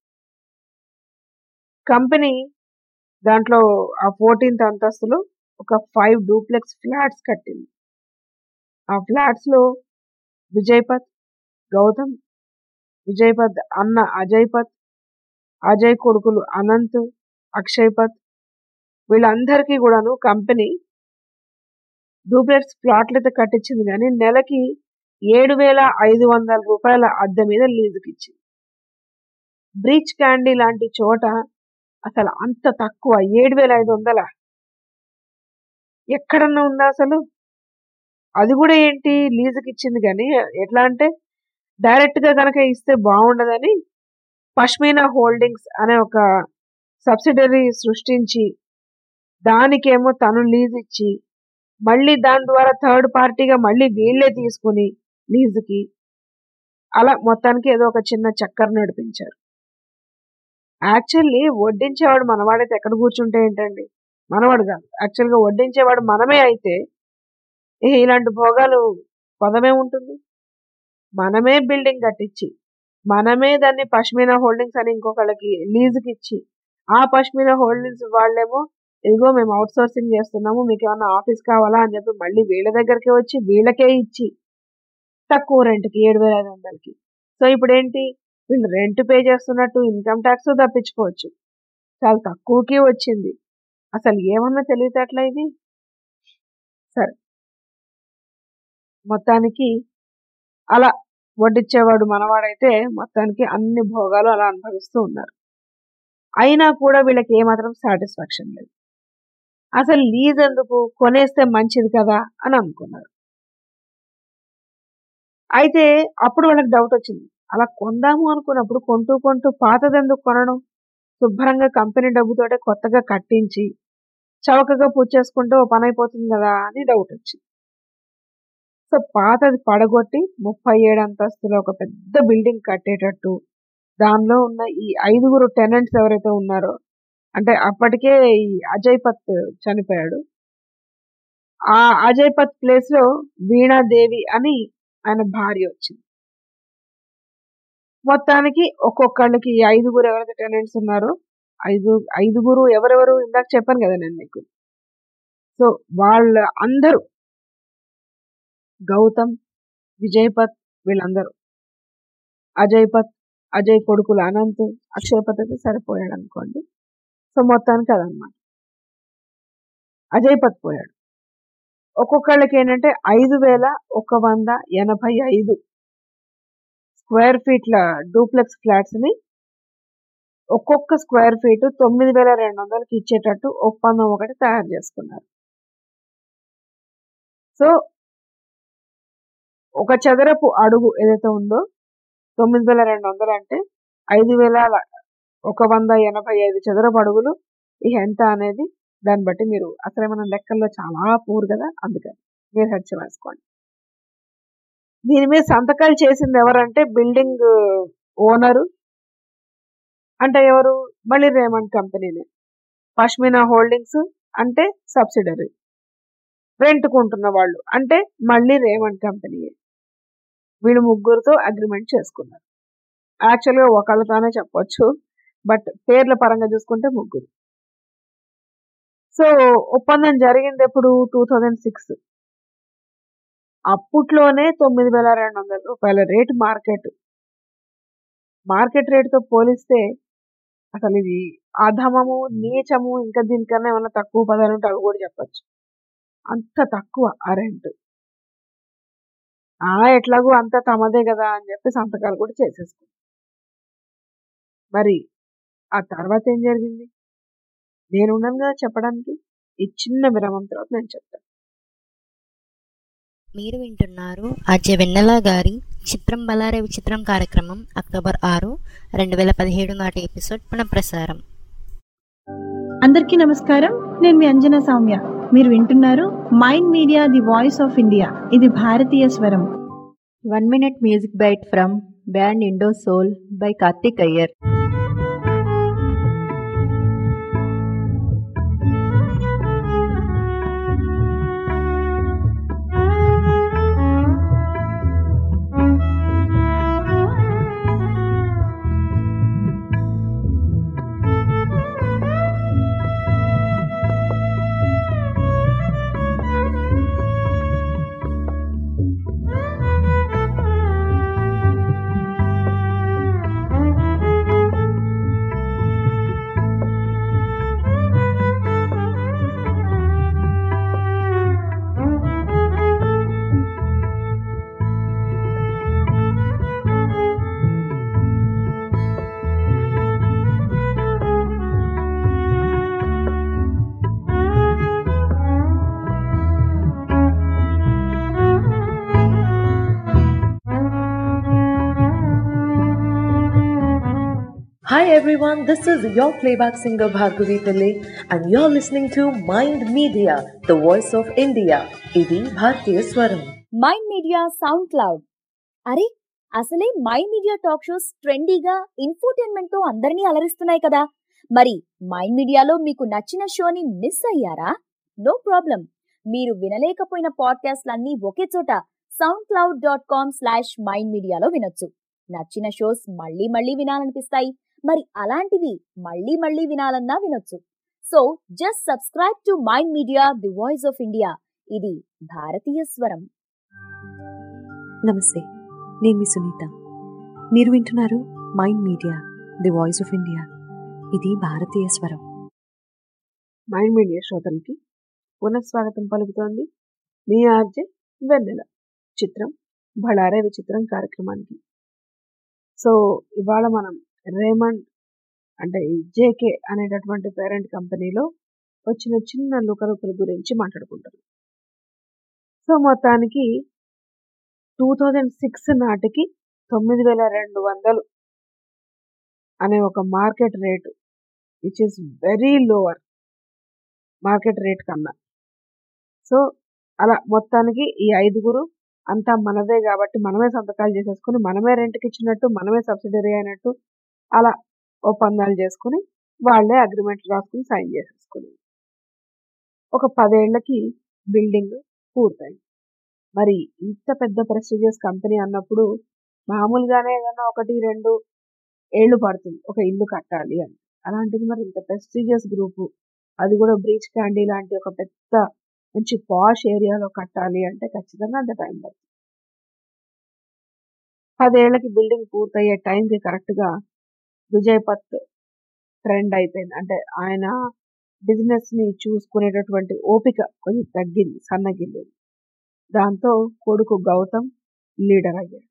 కంపెనీ దాంట్లో ఆ ఫోర్టీన్త్ అంతస్తులో ఒక ఫైవ్ డూప్లెక్స్ ఫ్లాట్స్ కట్టింది ఆ ఫ్లాట్స్ లో విజయపత్ గౌతమ్ విజయపత్ అన్న అజయ్ పత్ అజయ్ కొడుకులు అనంత్ అక్షయ్ పత్ వీళ్ళందరికీ కూడాను కంపెనీ డూప్లెక్స్ ప్లాట్లు అయితే కట్టించింది కానీ నెలకి ఏడు వేల ఐదు వందల రూపాయల అద్దె మీద లీజుకి ఇచ్చింది బ్రీచ్ క్యాండీ లాంటి చోట అసలు అంత తక్కువ ఏడు వేల ఐదు వందల ఎక్కడన్నా ఉందా అసలు అది కూడా ఏంటి లీజుకి ఇచ్చింది కానీ ఎట్లా అంటే డైరెక్ట్ గా కనుక ఇస్తే బాగుండదని పష్మీనా హోల్డింగ్స్ అనే ఒక సబ్సిడరీ సృష్టించి దానికేమో తను లీజ్ ఇచ్చి మళ్ళీ దాని ద్వారా థర్డ్ పార్టీగా మళ్ళీ వీళ్ళే తీసుకుని లీజుకి అలా మొత్తానికి ఏదో ఒక చిన్న చక్కర నడిపించారు యాక్చువల్లీ వడ్డించేవాడు మనవాడైతే ఎక్కడ కూర్చుంటే ఏంటండి మనవాడు కాదు యాక్చువల్గా వడ్డించేవాడు మనమే అయితే ఏ ఇలాంటి భోగాలు పదమే ఉంటుంది మనమే బిల్డింగ్ కట్టించి మనమే దాన్ని పష్మీనా హోల్డింగ్స్ అని ఇంకొకళ్ళకి లీజుకి ఇచ్చి ఆ పష్మీనా హోల్డింగ్స్ వాళ్ళేమో ఇదిగో మేము అవుట్ సోర్సింగ్ చేస్తున్నాము మీకు ఏమన్నా ఆఫీస్ కావాలా అని చెప్పి మళ్ళీ వీళ్ళ దగ్గరికి వచ్చి వీళ్ళకే ఇచ్చి తక్కువ రెంట్కి ఏడు వేల ఐదు వందలకి సో ఇప్పుడు ఏంటి వీళ్ళు రెంట్ పే చేస్తున్నట్టు ఇన్కమ్ ట్యాక్స్ తప్పించుకోవచ్చు చాలా తక్కువకి వచ్చింది అసలు ఏమన్నా తెలివితేటలా ఇది సరే మొత్తానికి అలా వడ్డిచ్చేవాడు మనవాడైతే మొత్తానికి అన్ని భోగాలు అలా అనుభవిస్తూ ఉన్నారు అయినా కూడా వీళ్ళకి ఏమాత్రం సాటిస్ఫాక్షన్ లేదు అసలు లీజ్ ఎందుకు కొనేస్తే మంచిది కదా అని అనుకున్నారు అయితే అప్పుడు వాళ్ళకి డౌట్ వచ్చింది అలా కొందాము అనుకున్నప్పుడు కొంటూ కొంటూ పాతది ఎందుకు కొనడం శుభ్రంగా కంపెనీ డబ్బుతోటే కొత్తగా కట్టించి చవకగా పూజ చేసుకుంటే ఓ పని అయిపోతుంది కదా అని డౌట్ వచ్చింది సో పాతది పడగొట్టి ముప్పై ఏడు అంతస్తులో ఒక పెద్ద బిల్డింగ్ కట్టేటట్టు దానిలో ఉన్న ఈ ఐదుగురు టెనెంట్స్ ఎవరైతే ఉన్నారో అంటే అప్పటికే ఈ అజయ్ పత్ చనిపోయాడు ఆ అజయ్ పత్ ప్లేస్ లో వీణాదేవి అని ఆయన భార్య వచ్చింది మొత్తానికి ఒక్కొక్కళ్ళకి ఈ ఐదుగురు ఎవరైతే టెనెంట్స్ ఉన్నారో ఐదు ఐదుగురు ఎవరెవరు ఇందాక చెప్పాను కదా నేను మీకు సో వాళ్ళ అందరూ గౌతమ్ విజయపత్ వీళ్ళందరూ అజయ్పత్ అజయ్ కొడుకులు అనంత్ అక్షయపత్ అయితే సరిపోయాడు అనుకోండి సో మొత్తానికి అదనమాట అజయ్పత్ పోయాడు ఒక్కొక్కళ్ళకి ఏంటంటే ఐదు వేల ఒక వంద ఎనభై ఐదు స్క్వేర్ ఫీట్ల డూప్లెక్స్ ఫ్లాట్స్ ని ఒక్కొక్క స్క్వేర్ ఫీట్ తొమ్మిది వేల రెండు వందలకి ఇచ్చేటట్టు ఒప్పందం ఒకటి తయారు చేసుకున్నారు సో ఒక చదరపు అడుగు ఏదైతే ఉందో తొమ్మిది వేల రెండు వందలు అంటే ఐదు వేల ఒక వంద ఎనభై ఐదు చదరపు అడుగులు ఇక ఎంత అనేది దాన్ని బట్టి మీరు అసలు మన లెక్కల్లో చాలా పూర్ కదా అందుకని మీరు హెచ్చ వేసుకోండి దీని మీద సంతకాలు చేసింది ఎవరంటే బిల్డింగ్ ఓనరు అంటే ఎవరు మళ్ళీ రేమండ్ కంపెనీనే పష్మినా హోల్డింగ్స్ అంటే సబ్సిడరీ రెంట్కుంటున్న వాళ్ళు అంటే మళ్ళీ రేమండ్ కంపెనీయే వీళ్ళు ముగ్గురుతో అగ్రిమెంట్ చేసుకున్నారు యాక్చువల్గా ఒకళ్ళతోనే చెప్పొచ్చు బట్ పేర్ల పరంగా చూసుకుంటే ముగ్గురు సో ఒప్పందం జరిగింది ఎప్పుడు టూ థౌజండ్ సిక్స్ అప్పట్లోనే తొమ్మిది వేల రెండు వందల రూపాయల రేటు మార్కెట్ మార్కెట్ రేటుతో పోలిస్తే అసలు ఇది అధమము నీచము ఇంకా దీనికన్నా ఏమన్నా తక్కువ పదాలు ఉంటే అవి కూడా చెప్పచ్చు అంత తక్కువ ఆ రెంట్ ఆ ఎట్లాగో అంత తమదే కదా అని చెప్పి సంతకాలు కూడా చేసేసుకున్నాం మరి ఆ తర్వాత ఏం జరిగింది నేను ఉన్నాను కదా చెప్పడానికి ఈ చిన్న విరామం తర్వాత నేను చెప్తాను మీరు వింటున్నారు అజయ్ వెన్నెల గారి చిత్రం బలారే విచిత్రం కార్యక్రమం అక్టోబర్ ఆరు రెండు వేల పదిహేడు నాటి ఎపిసోడ్ పునఃప్రసారం అందరికీ నమస్కారం నేను మీ అంజనా సౌమ్య మీరు వింటున్నారు Mind Media the voice of India ఇది భారతీయ స్వరం one minute music bite from band Indo Soul by Karthik Iyer Hi everyone, this is your playback singer Bhargavi Pillai and you're listening to Mind Media, the voice of India. ఇది భారతీయ స్వరం mind media sound SoundCloud అరే అసలే Mind Media talk shows ట్రెండీగా infotainment తో అందరినీ అలరిస్తున్నాయి కదా మరి మైండ్ మీడియాలో మీకు నచ్చిన షోని మిస్ అయ్యారా నో ప్రాబ్లం మీరు వినలేకపోయిన పాడ్కాస్ట్లన్నీ ఒకే చోట SoundCloud dot com slash Mind మీడియాలో వినొచ్చు నచ్చిన షోస్ మళ్ళీ మళ్ళీ వినాలనిపిస్తాయి మరి అలాంటివి మళ్ళీ మళ్ళీ వినాలన్నా వినొచ్చు so just subscribe to Mind Media the voice of India ఇది భారతీయ స్వరం నమస్తే నేను మీ సునీత మీరు వింటున్నారు Mind Media the voice of India ఇది భారతీయ స్వరం మైండ్ మీడియా శ్రోతలకి పునఃస్వాగతం పలుకుతోంది మీ ఆర్జే వెన్నెల చిత్రం బళారే విచిత్రం కార్యక్రమానికి సో ఇవాళ మనం రేమండ్ అంటే ఈ జేకే అనేటటువంటి పేరెంట్ కంపెనీలో వచ్చిన చిన్న లుకలుకల గురించి మాట్లాడుకుంటాం సో మొత్తానికి టూ థౌజండ్ సిక్స్ నాటికి తొమ్మిది వేల రెండు వందలు అనే ఒక market rate which is very lower market rate కన్నా సో అలా మొత్తానికి ఈ ఐదుగురు అంతా మనదే కాబట్టి మనమే సంతకాలు చేసేసుకుని మనమే రెంట్కి ఇచ్చినట్టు మనమే సబ్సిడరీ అయినట్టు అలా ఒప్పందాలు చేసుకుని వాళ్ళే అగ్రిమెంట్ రాసుకుని సైన్ చేసేసుకుని ఒక పదేళ్లకి బిల్డింగ్ పూర్తయింది మరి ఇంత పెద్ద ప్రెస్టీజియస్ కంపెనీ అన్నప్పుడు మామూలుగానే ఏదైనా ఒకటి రెండు ఏళ్ళు పడుతుంది ఒక ఇల్లు కట్టాలి అని అలాంటిది మరి ఇంత ప్రెస్టీజియస్ గ్రూపు అది కూడా బ్రీచ్ క్యాండీ లాంటి ఒక పెద్ద మంచి పాష్ ఏరియాలో కట్టాలి అంటే ఖచ్చితంగా అంత టైం పడుతుంది పదేళ్లకి బిల్డింగ్ పూర్తయ్యే టైంకి కరెక్ట్గా విజయ్ పత్ ట్రెండ్ అయిపోయింది అంటే ఆయన బిజినెస్ ని చూసుకునేటటువంటి ఓపిక కొంచెం తగ్గింది సన్నగిల్లింది దాంతో కొడుకు గౌతమ్ లీడర్ అయ్యాడు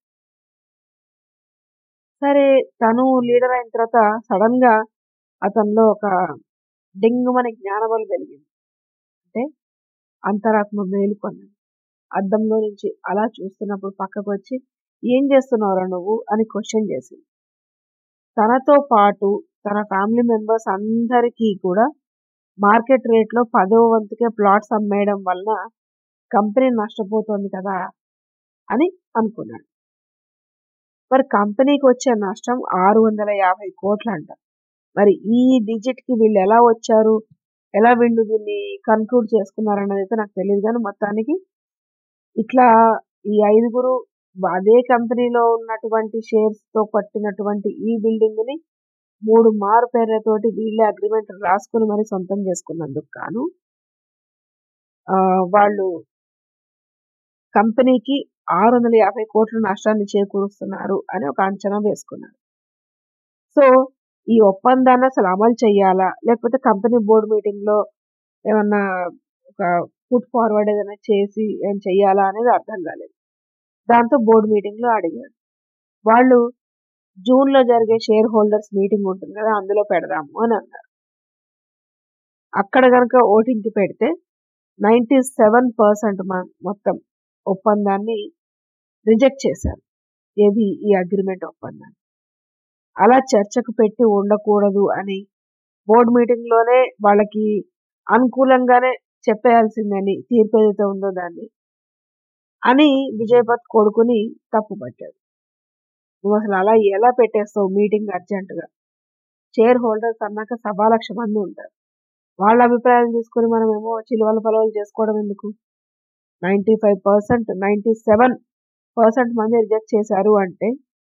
సరే తను లీడర్ అయిన తర్వాత సడన్ గా అతనిలో ఒక డింగుమని జ్ఞానబలు వెలిగింది అంటే అంతరాత్మ మేలుకొన్నది అద్దంలో నుంచి అలా చూస్తున్నప్పుడు పక్కకు వచ్చి ఏం చేస్తున్నావురా నువ్వు అని క్వశ్చన్ చేసింది తనతో పాటు తన ఫ్యామిలీ మెంబర్స్ అందరికీ కూడా మార్కెట్ రేట్లో పదవ వంతుకే ప్లాట్స్ అమ్మేయడం వలన కంపెనీ నష్టపోతోంది కదా అని అనుకున్నాడు మరి కంపెనీకి వచ్చే నష్టం ఆరు వందల యాభై కోట్లు అంట మరి ఈ డిజిట్ కి వీళ్ళు ఎలా వచ్చారు ఎలా వీళ్ళు దీన్ని కన్క్లూడ్ చేసుకున్నారన్నది అయితే నాకు తెలియదు కానీ మొత్తానికి ఇట్లా ఈ ఐదుగురు అదే కంపెనీలో ఉన్నటువంటి షేర్స్ తో పట్టినటువంటి ఈ బిల్డింగ్ ని మూడు మారు పేర్లతోటి వీళ్ళే అగ్రిమెంట్ రాసుకుని మరి సొంతం చేసుకున్నందుకు గాను ఆ, వాళ్ళు కంపెనీకి ఆరు వందల యాభై కోట్ల నష్టాన్ని చేకూరుస్తున్నారు అని ఒక అంచనా వేసుకున్నారు సో ఈ ఒప్పందాన్ని అసలు అమలు చేయాలా లేకపోతే కంపెనీ బోర్డు మీటింగ్ లో ఏమన్నా ఒక ఫుట్ ఫార్వర్డ్ ఏదైనా చేసి ఏం చెయ్యాలా అనేది అర్థం కాలేదు దాంతో బోర్డు మీటింగ్ లో అడిగాడు వాళ్ళు జూన్ లో జరిగే షేర్ హోల్డర్స్ మీటింగ్ ఉంటుంది కదా అందులో పెడదాము అని అన్నారు అక్కడ కనుక ఓటింగ్ కి పెడితే నైన్టీ సెవెన్ పర్సెంట్ మొత్తం ఒప్పందాన్ని రిజెక్ట్ చేశారు ఏది ఈ అగ్రిమెంట్ ఒప్పందాన్ని అలా చర్చకు పెట్టి ఉండకూడదు అని బోర్డు మీటింగ్ లోనే వాళ్ళకి అనుకూలంగానే చెప్పేయాల్సిందని తీర్పు ఏదైతే ఉందో దాన్ని అని విజయపత్ కొడుకుని తప్పు పట్టాడు నువ్వు అసలు అలా ఎలా పెట్టేస్తావు మీటింగ్ అర్జెంటుగా షేర్ హోల్డర్స్ అన్నాక సభా లక్ష మంది ఉంటారు వాళ్ళ అభిప్రాయాలు తీసుకొని మనం ఏమో చిలువల పొలవలు చేసుకోవడం ఎందుకు ninety five percent ninety seven percent మంది రిజెక్ట్ చేశారు అంటే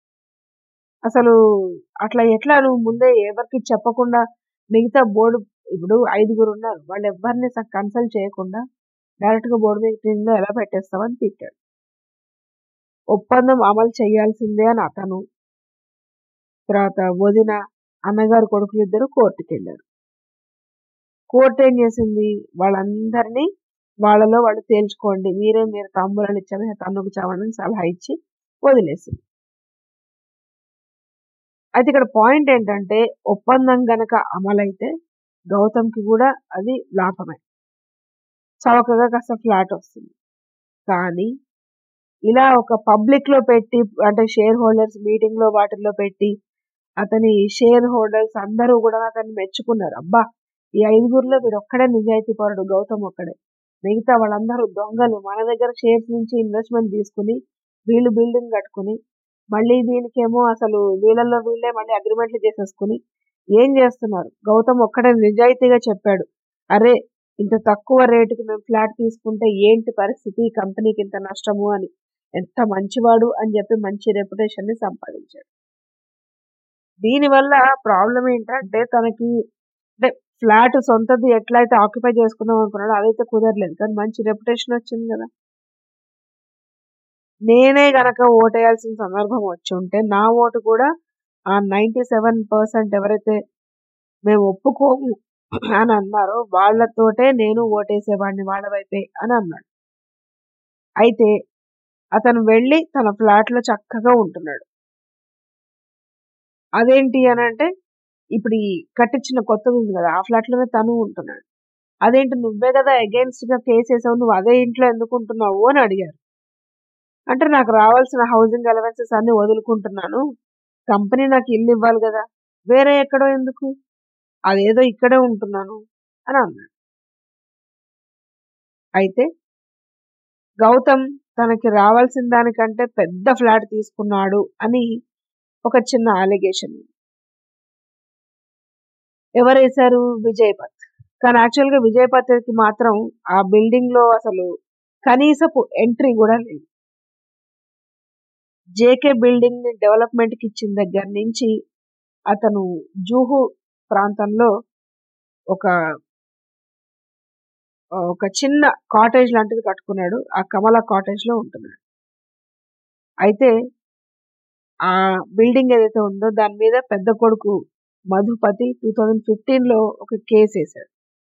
అసలు అట్లా ఎట్లా నువ్వు ముందే ఎవరికి చెప్పకుండా మిగతా బోర్డు ఇప్పుడు ఐదుగురు ఉన్నారు వాళ్ళు ఎవరిని కన్సల్ట్ చేయకుండా డైరెక్ట్ గా బోర్డు మీటింగ్ లో ఎలా పెట్టేస్తావని తిట్టాడు ఒప్పందం అమలు చేయాల్సిందే అని అతను తర్వాత వదిన అన్నగారు కొడుకులు ఇద్దరు కోర్టుకి వెళ్ళారు కోర్టు ఏం చేసింది వాళ్ళందరినీ వాళ్ళలో వాళ్ళు తేల్చుకోండి మీరే మీరు తాంబూలాలు ఇచ్చామే తన్నుకు చావని సలహా ఇచ్చి వదిలేసింది అయితే ఇక్కడ పాయింట్ ఏంటంటే ఒప్పందం గనక అమలైతే గౌతమ్కి కూడా అది లాభమే చవకగా కాస్త ఫ్లాట్ వస్తుంది కానీ ఇలా ఒక పబ్లిక్ లో పెట్టి అంటే షేర్ హోల్డర్స్ మీటింగ్ లో వాటిల్లో పెట్టి అతని షేర్ హోల్డర్స్ అందరూ కూడా అతన్ని మెచ్చుకున్నారు అబ్బా ఈ ఐదుగురిలో వీడు ఒక్కడే నిజాయితీ పరుడు గౌతమ్ ఒక్కడే మిగతా వాళ్ళందరూ దొంగలు మన దగ్గర షేర్స్ నుంచి ఇన్వెస్ట్మెంట్ తీసుకుని వీళ్ళు బిల్డింగ్ కట్టుకుని మళ్ళీ దీనికేమో అసలు వీళ్ళల్లో వీళ్ళే మళ్ళీ అగ్రిమెంట్లు చేసేసుకుని ఏం చేస్తున్నారు గౌతమ్ ఒక్కడే నిజాయితీగా చెప్పాడు అరే ఇంత తక్కువ రేటుకి మేము ఫ్లాట్ తీసుకుంటే ఏంటి పరిస్థితి ఈ కంపెనీకి ఇంత నష్టము అని ఎంత మంచివాడు అని చెప్పి మంచి రెప్యుటేషన్ ని సంపాదించాడు దీనివల్ల ప్రాబ్లం ఏంటంటే తనకి అంటే ఫ్లాట్ సొంతది ఎట్లయితే ఆక్యుపై చేసుకుందాం అనుకున్నాడో అదైతే కుదరలేదు కానీ మంచి రెప్యుటేషన్ వచ్చింది కదా నేనే గనక ఓటేయాల్సిన సందర్భం వచ్చి ఉంటే నా ఓటు కూడా ఆ నైంటీ సెవెన్ పర్సెంట్ ఎవరైతే మేము ఒప్పుకోము అని అన్నారో వాళ్ళతోటే నేను ఓటేసేవాడిని వాళ్ళ వైపే అని అన్నాడు అయితే అతను వెళ్ళి తన ఫ్లాట్ లో చక్కగా ఉంటున్నాడు అదేంటి అని అంటే ఇప్పుడు ఈ కట్టించిన కొత్తది ఉంది కదా ఆ ఫ్లాట్ లోనే తను ఉంటున్నాడు అదేంటి నువ్వే కదా అగేన్స్ట్ గా కేసు వేసావు నువ్వు అదే ఇంట్లో ఎందుకు ఉంటున్నావు అని అడిగారు అంటే నాకు రావాల్సిన హౌసింగ్ అలవెన్సెస్ అన్ని వదులుకుంటున్నాను కంపెనీ నాకు ఇల్లు ఇవ్వాలి కదా వేరే ఎక్కడో ఎందుకు అదేదో ఇక్కడే ఉంటున్నాను అని అన్నాడు అయితే గౌతమ్ తనకి రావాల్సిన దానికంటే పెద్ద ఫ్లాట్ తీసుకున్నాడు అని ఒక చిన్న అలిగేషన్ ఎవరు వేశారు విజయపత్ కానీ యాక్చువల్ గా విజయపత్కి మాత్రం ఆ బిల్డింగ్ లో అసలు కనీసపు ఎంట్రీ కూడా లేదు జేకే బిల్డింగ్ ని డెవలప్మెంట్ కి ఇచ్చిన దగ్గర నుంచి అతను జూహు ప్రాంతంలో ఒక ఒక చిన్న కాటేజ్ లాంటిది కట్టుకున్నాడు ఆ కమల కాటేజ్ లో ఉంటున్నాడు అయితే ఆ బిల్డింగ్ ఏదైతే ఉందో దాని మీద పెద్ద కొడుకు మధుపతి టూ థౌజండ్ ఫిఫ్టీన్ లో ఒక కేసు వేశాడు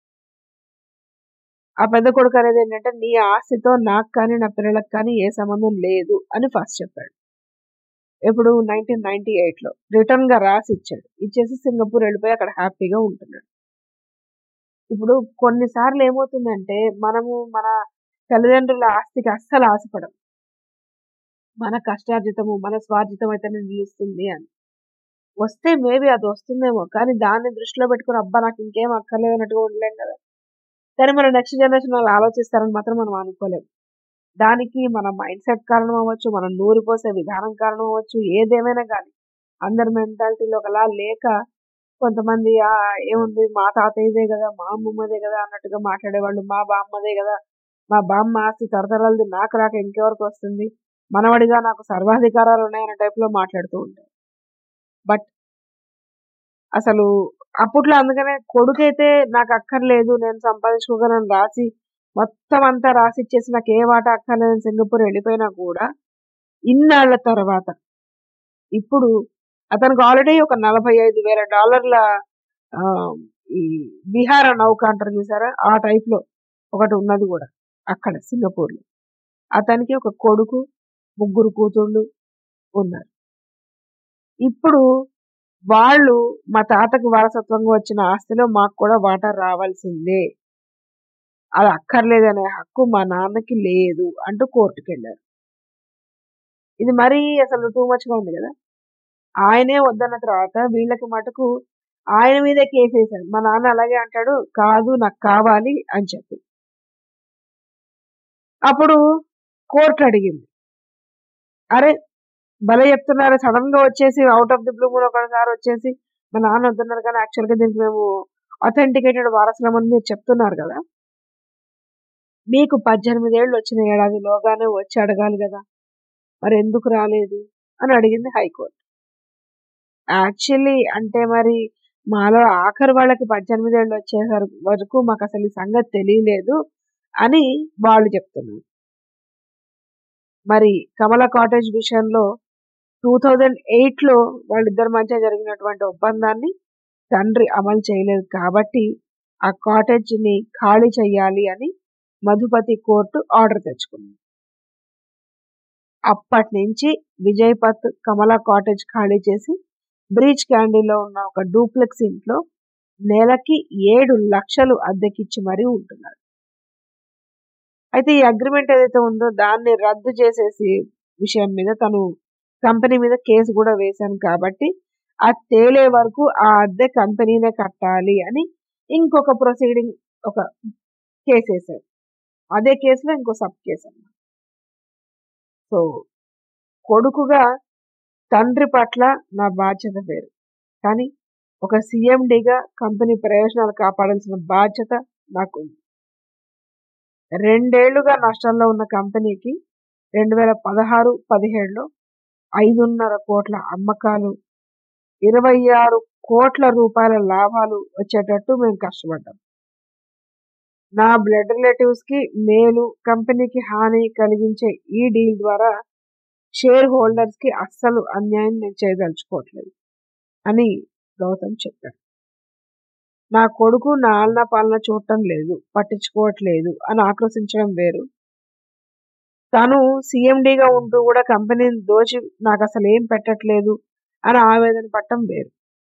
ఆ పెద్ద కొడుకు అనేది ఏంటంటే నీ ఆస్తితో నాకు కానీ నా పిల్లలకు కానీ ఏ సంబంధం లేదు అని ఫస్ట్ చెప్పాడు ఇప్పుడు నైన్టీన్ నైన్టీ ఎయిట్ లో రిటర్న్ గా రాసి ఇచ్చాడు ఇచ్చేసి సింగపూర్ వెళ్ళిపోయి అక్కడ హ్యాపీగా ఉంటున్నాడు ఇప్పుడు కొన్నిసార్లు ఏమవుతుందంటే మనము మన తల్లిదండ్రుల ఆస్తికి అస్సలు ఆశపడం మన కష్టార్జితము మన స్వార్జితం అయితేనే నిలుస్తుంది అని వస్తే మేబీ అది వస్తుందేమో కానీ దాన్ని దృష్టిలో పెట్టుకుని అబ్బా నాకు ఇంకేం అక్కర్లేదు అన్నట్టుగా ఉండలేం కదా కానీ మన నెక్స్ట్ జనరేషన్ వాళ్ళు ఆలోచిస్తారని మాత్రం మనం అనుకోలేము దానికి మన మైండ్ సెట్ కారణం అవ్వచ్చు మనం నూరిపోసే విధానం కారణం అవ్వచ్చు ఏదేమైనా కానీ అందరి మెంటాలిటీలో ఒకలా లేక కొంతమంది ఆ ఏముంది మా తాతయ్యదే కదా మా అమ్మమ్మదే కదా అన్నట్టుగా మాట్లాడేవాళ్ళు మా బామ్మదే కదా మా బామ్మ ఆస్తి తరతరాలది నాకు రాక ఇంకెవరికి వస్తుంది మనవడిగా నాకు సర్వాధికారాలు ఉన్నాయన్న టైప్లో మాట్లాడుతూ ఉంటారు బట్ అసలు అప్పట్లో అందుకనే కొడుకైతే నాకు అక్కర్లేదు నేను సంపాదించుకోగలను రాసి మొత్తం అంతా రాసి ఇచ్చేసి నాకు ఏ వాట అక్కర్లేదు సింగపూర్ వెళ్ళిపోయినా కూడా ఇన్నాళ్ల తర్వాత ఇప్పుడు అతనికి ఆల్రెడీ ఒక నలభై ఐదు వేల డాలర్ల ఈ విహార నౌక అంటారు చూసారా ఆ టైప్ లో ఒకటి ఉన్నది కూడా అక్కడ సింగపూర్ లో అతనికి ఒక కొడుకు ముగ్గురు కూతుళ్ళు ఉన్నారు ఇప్పుడు వాళ్ళు మా తాతకి వారసత్వంగా వచ్చిన ఆస్తిలో మాకు కూడా వాటా రావాల్సిందే అది అక్కర్లేదనే హక్కు మా నాన్నకి లేదు అంటూ కోర్టుకు వెళ్ళారు ఇది మరీ అసలు టూ మచ్ గా ఉంది కదా ఆయనే వద్దన్న తర్వాత వీళ్ళకి మటుకు ఆయన మీదే కేసు వేశాడు మా నాన్న అలాగే అంటాడు కాదు నాకు కావాలి అని చెప్పి అప్పుడు కోర్టు అడిగింది అరే భలే చెప్తున్నారు సడన్ గా వచ్చేసి out of the blue moon ఒకసారి వచ్చేసి మా నాన్న వద్దున్నారు కానీ యాక్చువల్ గా దీనికి మేము అథెంటికేటెడ్ వారసులమని మీరు చెప్తున్నారు కదా మీకు పద్దెనిమిది ఏళ్ళు వచ్చిన ఏడాదిలోగానే వచ్చి అడగాలి కదా మరి ఎందుకు రాలేదు అని అడిగింది హైకోర్టు యాక్చువల్లీ అంటే మరి మాలో ఆఖరి వాళ్ళకి పద్దెనిమిది ఏళ్ళు వచ్చేసరి వరకు మాకు అసలు ఈ సంగతి తెలియలేదు అని వాళ్ళు చెప్తున్నారు మరి కమల కాటేజ్ విషయంలో టూ థౌజండ్ ఎయిట్లో వాళ్ళిద్దరి మధ్య జరిగినటువంటి ఒప్పందాన్ని తండ్రి అమలు చేయలేదు కాబట్టి ఆ కాటేజ్ని ఖాళీ చేయాలి అని మధుపతి కోర్టు ఆర్డర్ తెచ్చుకుంది అప్పటి నుంచి విజయపత్ కమలా కాటేజ్ ఖాళీ చేసి బ్రీచ్ క్యాండీలో ఉన్న ఒక డూప్లెక్స్ ఇంట్లో నెలకి ఏడు లక్షలు అద్దెకిచ్చి మరీ ఉంటున్నారు అయితే ఈ అగ్రిమెంట్ ఏదైతే ఉందో దాన్ని రద్దు చేసేసి విషయం మీద తను కంపెనీ మీద కేసు కూడా వేశాను కాబట్టి అది తేలే వరకు ఆ అద్దె కంపెనీనే కట్టాలి అని ఇంకొక ప్రొసీడింగ్ ఒక కేసు వేశారు అదే కేసులో ఇంకో సబ్ కేసు అన్నమాట సో కొడుకుగా తండ్రి పట్ల నా బాధ్యత వేరు కానీ ఒక సీఎండిగా కంపెనీ ప్రయోజనాలు కాపాడాల్సిన బాధ్యత నాకు ఉంది రెండేళ్లుగా నష్టాల్లో ఉన్న కంపెనీకి రెండు వేల పదహారు పదిహేడులో ఐదున్నర కోట్ల అమ్మకాలు ఇరవై ఆరు కోట్ల రూపాయల లాభాలు వచ్చేటట్టు మేము కష్టపడ్డాం నా బ్లడ్ రిలేటివ్స్ కి మేలు కంపెనీకి హాని కలిగించే ఈ డీల్ ద్వారా షేర్ హోల్డర్స్ కి అస్సలు అన్యాయం నేను చేయదలుచుకోవట్లేదు అని గౌతమ్ చెప్పాడు నా కొడుకు నా ఆలన పాలన చూడటం లేదు పట్టించుకోవట్లేదు అని ఆక్రోశించడం వేరు తను సీఎండీగా ఉంటూ కూడా కంపెనీని దోచి నాకు అసలు ఏం పెట్టట్లేదు అని ఆవేదన పట్టడం వేరు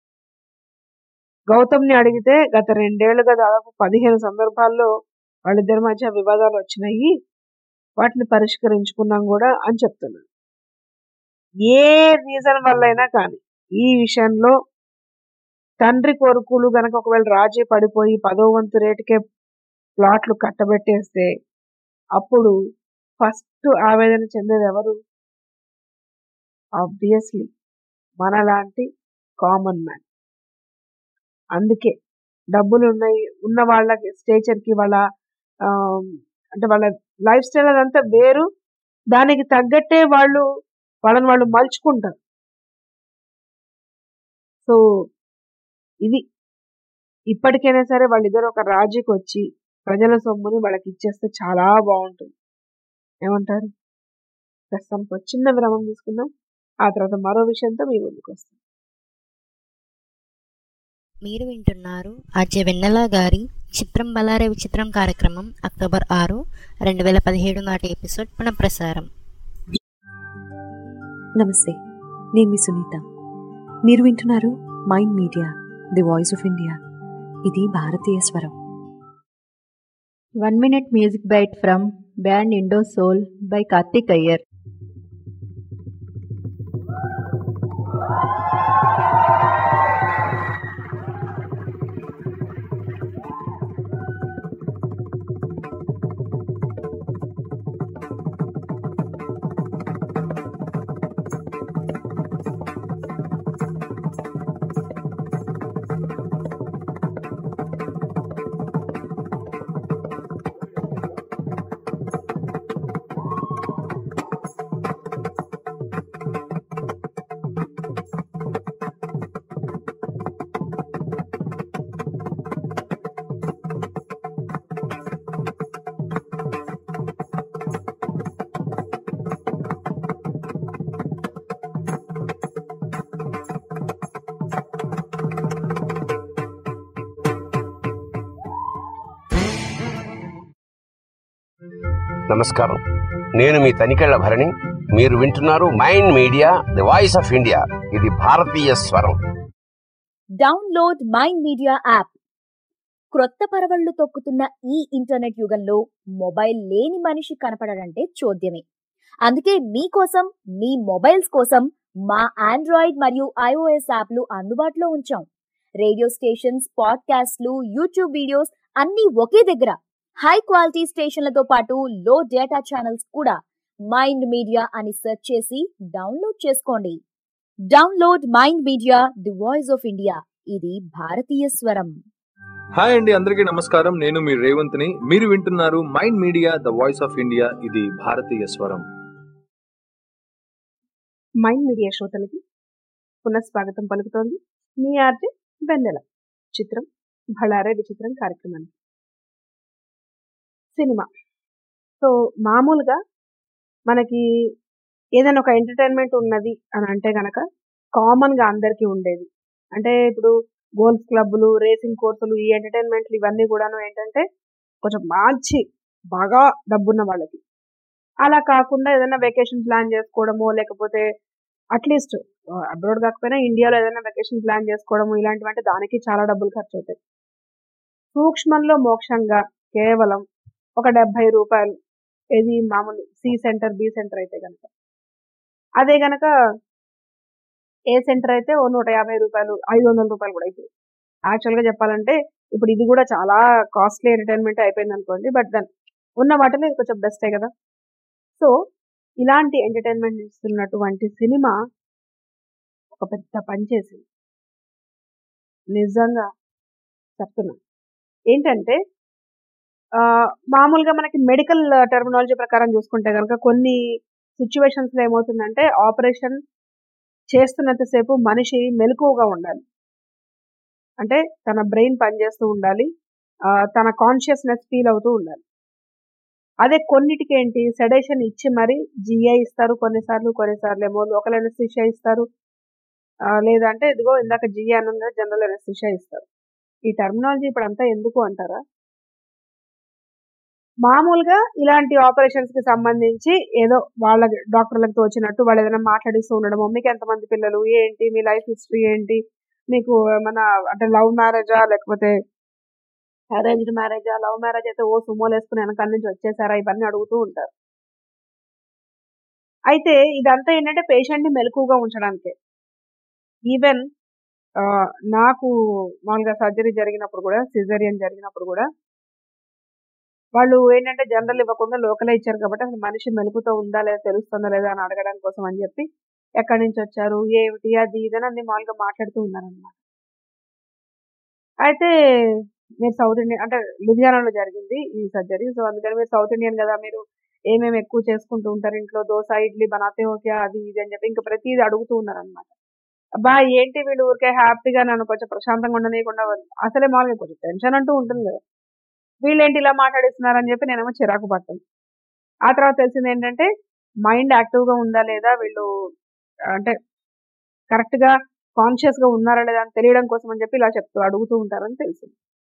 గౌతమ్ని అడిగితే గత రెండేళ్లుగా దాదాపు పదిహేను సందర్భాల్లో వాళ్ళిద్దరి మధ్య వివాదాలు వచ్చినాయి వాటిని పరిష్కరించుకున్నాం కూడా అని చెప్తున్నాను ఏ రీజన్ వల్లైనా కానీ ఈ విషయంలో తండ్రి కొడుకులు గనక ఒకవేళ రాజీ పడిపోయి పదో వంతు రేటుకే ప్లాట్లు కట్టబెట్టేస్తే అప్పుడు ఫస్ట్ ఆవేదన చెందేది ఎవరు ఆబ్వియస్లీ మనలాంటి కామన్ మ్యాన్ అందుకే డబ్బులు ఉన్నాయి ఉన్న వాళ్ళకి స్టేచర్కి వాళ్ళ అంటే వాళ్ళ లైఫ్ స్టైల్ అదంతా వేరు దానికి తగ్గట్టే వాళ్ళు వాళ్ళని వాళ్ళు మలుచుకుంటారు సో ఇది ఇప్పటికైనా సరే వాళ్ళిద్దరు ఒక రాజీకి వచ్చి ప్రజల సొమ్ముని వాళ్ళకి ఇచ్చేస్తే చాలా బాగుంటుంది ఏమంటారు ప్రస్తుతానికి ఒక చిన్న విరామం తీసుకుందాం ఆ తర్వాత మరో విషయంతో మీ ముందుకు వస్తాం మీరు వింటున్నారు ఆర్జే వెన్నెల గారి చిత్రం బలారే విచిత్రం కార్యక్రమం అక్టోబర్ ఆరు రెండు వేల పదిహేడు నాటి ఎపిసోడ్ పునఃప్రసారం నమస్తే నేను మీ సునీత మీరు వింటున్నారు Mind Media the voice of India ఇది భారతీయ స్వరం one minute music bite from band Indo Soul by Karthik Iyer నమస్కారం నేను మీ తనికెళ్ల భరణి మీరు వింటున్నారు Mind Media the voice of India ఇది భారతీయ స్వరం డౌన్లోడ్ మైండ్ మీడియా యాప్ క్రొత్త పరవళ్లు తొక్కుతున్న ఈ ఇంటర్నెట్ యుగంలో మొబైల్ లేని మనిషి కనపడడంటే చూద్యమే అందుకే మీకోసం మీ మొబైల్స్ కోసం మా ఆండ్రాయిడ్ మరియు ఐఓఎస్ యాప్లు అందుబాటులో ఉంచాం రేడియో స్టేషన్స్ పాడ్కాస్ట్లు యూట్యూబ్ వీడియోస్ అన్నీ ఒకే దగ్గర హై క్వాలిటీ స్టేషన్లతో పాటు లో డేటా ఛానల్స్ కూడా మైండ్ మీడియా అని సెర్చ్ చేసి డౌన్లోడ్ చేసుకోండి download Mind Media the voice of India ఇది భారతీయ స్వరం హాయ్ అండి అందరికీ నమస్కారం నేను మీ రేవంత్ని మీరు వింటున్నారు Mind Media the voice of India ఇది భారతీయ స్వరం మైండ్ మీడియా శ్రోతలకి పునఃస్వాగతం పలుకుతోంది మీ ఆర్జే వెన్నెల చిత్రం భళారే విచిత్రం కార్యక్రమానికి సినిమా సో మామూలుగా మనకి ఏదైనా ఒక ఎంటర్టైన్మెంట్ ఉన్నది అని అంటే గనక కామన్గా అందరికీ ఉండేది అంటే ఇప్పుడు గోల్ఫ్ క్లబ్లు రేసింగ్ కోర్సులు ఈ ఎంటర్టైన్మెంట్లు ఇవన్నీ కూడాను ఏంటంటే కొంచెం మంచి బాగా డబ్బున్న వాళ్ళకి అలా కాకుండా ఏదైనా వెకేషన్ ప్లాన్ చేసుకోవడమో లేకపోతే అట్లీస్ట్ అబ్రాడ్ కాకపోయినా ఇండియాలో ఏదైనా వెకేషన్ ప్లాన్ చేసుకోవడము ఇలాంటివంటే దానికి చాలా డబ్బులు ఖర్చు అవుతాయి సూక్ష్మంలో మోక్షంగా కేవలం ఒక డెబ్బై రూపాయలు ఇది మామూలు సి సెంటర్ బి సెంటర్ అయితే కనుక అదే గనక ఏ సెంటర్ అయితే ఓ నూట యాభై రూపాయలు ఐదు వందల రూపాయలు కూడా అవుతుంది యాక్చువల్గా చెప్పాలంటే ఇప్పుడు ఇది కూడా చాలా కాస్ట్లీ ఎంటర్టైన్మెంట్ అయిపోయింది అనుకోండి బట్ దెన్ ఉన్న వాటిలో ఇది కొంచెం బెస్టే కదా సో ఇలాంటి ఎంటర్టైన్మెంట్ ఇస్తున్నటువంటి సినిమా ఒక పెద్ద పని చేసింది నిజంగా చెప్తున్నా ఏంటంటే మామూలుగా మనకి మెడికల్ టెర్మినాలజీ ప్రకారం చూసుకుంటే కనుక కొన్ని సిచ్యువేషన్స్లో ఏమవుతుందంటే ఆపరేషన్ చేస్తున్నంతసేపు మనిషి మెలకువగా ఉండాలి అంటే తన బ్రెయిన్ పనిచేస్తూ ఉండాలి తన కాన్షియస్నెస్ ఫీల్ అవుతూ ఉండాలి అదే కొన్నిటికి ఏంటి సెడేషన్ ఇచ్చి మరి జిఐ ఇస్తారు కొన్నిసార్లు కొన్నిసార్లు ఏమో లోకల్ ఎనస్థిషియా ఇస్తారు లేదంటే ఇదిగో ఇందాక జిఐ అన్న జనరల్ ఎనస్థిషియా ఇస్తారు ఈ టెర్మినాలజీ ఇప్పుడు అంతా ఎందుకు అంటారా మామూలుగా ఇలాంటి ఆపరేషన్స్ కి సంబంధించి ఏదో వాళ్ళ డాక్టర్లకు తోచినట్టు వాళ్ళు ఏదైనా మాట్లాడిస్తూ ఉండడము మీకు ఎంతమంది పిల్లలు ఏంటి మీ లైఫ్ హిస్టరీ ఏంటి మీకు ఏమన్నా అంటే లవ్ మ్యారేజా లేకపోతే అరేంజ్డ్ మ్యారేజా లవ్ మ్యారేజ్ అయితే ఓ సుమోలు వేసుకుని వెనకాల నుంచి వచ్చేసారా ఇవన్నీ అడుగుతూ ఉంటారు అయితే ఇదంతా ఏంటంటే పేషెంట్ని మెలకుగా ఉంచడానికే ఈవెన్ నాకు మామూలుగా సర్జరీ జరిగినప్పుడు కూడా సిజరియన్ జరిగినప్పుడు కూడా వాళ్ళు ఏంటంటే జనరల్ ఇవ్వకుండా లోకలే ఇచ్చారు కాబట్టి అసలు మనిషి మెలుపుతో ఉందా లేదా తెలుస్తుందా లేదా అని అడగడం కోసం అని చెప్పి ఎక్కడి నుంచి వచ్చారు ఏమిటి అది ఇదని అన్ని మామూలుగా మాట్లాడుతూ ఉన్నారనమాట అయితే మీరు సౌత్ ఇండియన్ అంటే లుధియానాలో జరిగింది ఈ సర్జరీ సో అందుకని మీరు సౌత్ ఇండియన్ కదా మీరు ఏమేమి ఎక్కువ చేసుకుంటూ ఉంటారు ఇంట్లో దోశ ఇడ్లీ బనాతే ఓకే అది ఇది అని చెప్పి ఇంకా ప్రతిదీ అడుగుతూ ఉన్నారనమాట అబ్బా ఏంటి వీళ్ళు ఊరికే హ్యాపీగా నన్ను కొంచెం ప్రశాంతంగా ఉండనీయకుండా అసలే మామూలుగా కొంచెం టెన్షన్ అంటూ ఉంటుంది కదా వీళ్ళేంటి ఇలా మాట్లాడిస్తున్నారని చెప్పి నేనేమో చిరాకు పడతాను ఆ తర్వాత తెలిసింది ఏంటంటే మైండ్ యాక్టివ్గా ఉందా లేదా వీళ్ళు అంటే కరెక్ట్గా కాన్షియస్గా ఉన్నారా లేదా అని తెలియడం కోసం అని చెప్పి ఇలా చెప్తూ అడుగుతూ ఉంటారని తెలిసింది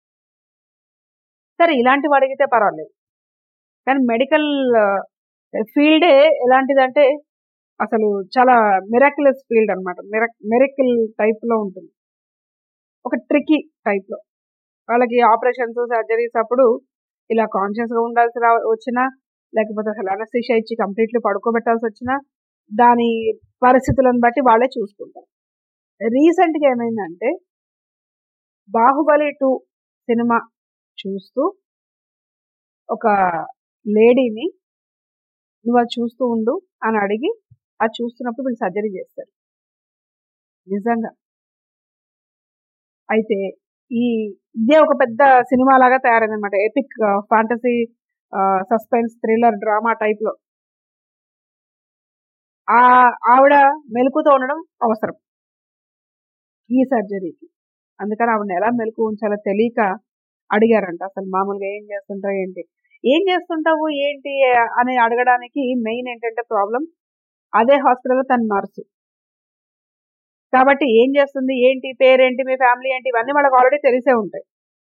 సరే ఇలాంటివి అడిగితే పర్వాలేదు కానీ మెడికల్ ఫీల్డే ఎలాంటిదంటే అసలు చాలా మిరాక్యులస్ ఫీల్డ్ అనమాట మెరికల్ టైప్లో ఉంటుంది ఒక ట్రికీ టైప్లో వాళ్ళకి ఆపరేషన్స్ సర్జరీస్ అప్పుడు ఇలా కాన్షియస్గా ఉండాల్సి రా వచ్చినా లేకపోతే అసలు అనస్థిషియా ఇచ్చి కంప్లీట్లీ పడుకోబెట్టాల్సి వచ్చినా దాని పరిస్థితులను బట్టి వాళ్ళే చూసుకుంటారు రీసెంట్గా ఏమైందంటే బాహుబలి టూ సినిమా చూస్తూ ఒక లేడీని నువ్వు అది చూస్తూ ఉండు అని అడిగి అది చూస్తున్నప్పుడు వీళ్ళు సర్జరీ చేస్తారు నిజంగా అయితే ఈ ఇదే ఒక పెద్ద సినిమా లాగా తయారైంది అనమాట epic fantasy suspense thriller drama టైప్లో ఆ ఆవిడ మెలకుతో ఉండడం అవసరం ఈ సర్జరీకి అందుకని ఆవిడని ఎలా మెలకు ఉంచాలో తెలియక అడిగారంట అసలు మామూలుగా ఏం చేస్తుంటావు ఏంటి ఏం చేస్తుంటావు ఏంటి అని అడగడానికి మెయిన్ ఏంటంటే ప్రాబ్లం అదే హాస్పిటల్లో తన నర్సు కాబట్టి ఏం చేస్తుంది ఏంటి పేరేంటి మీ ఫ్యామిలీ ఏంటి ఇవన్నీ వాళ్ళకి ఆల్రెడీ తెలిసే ఉంటాయి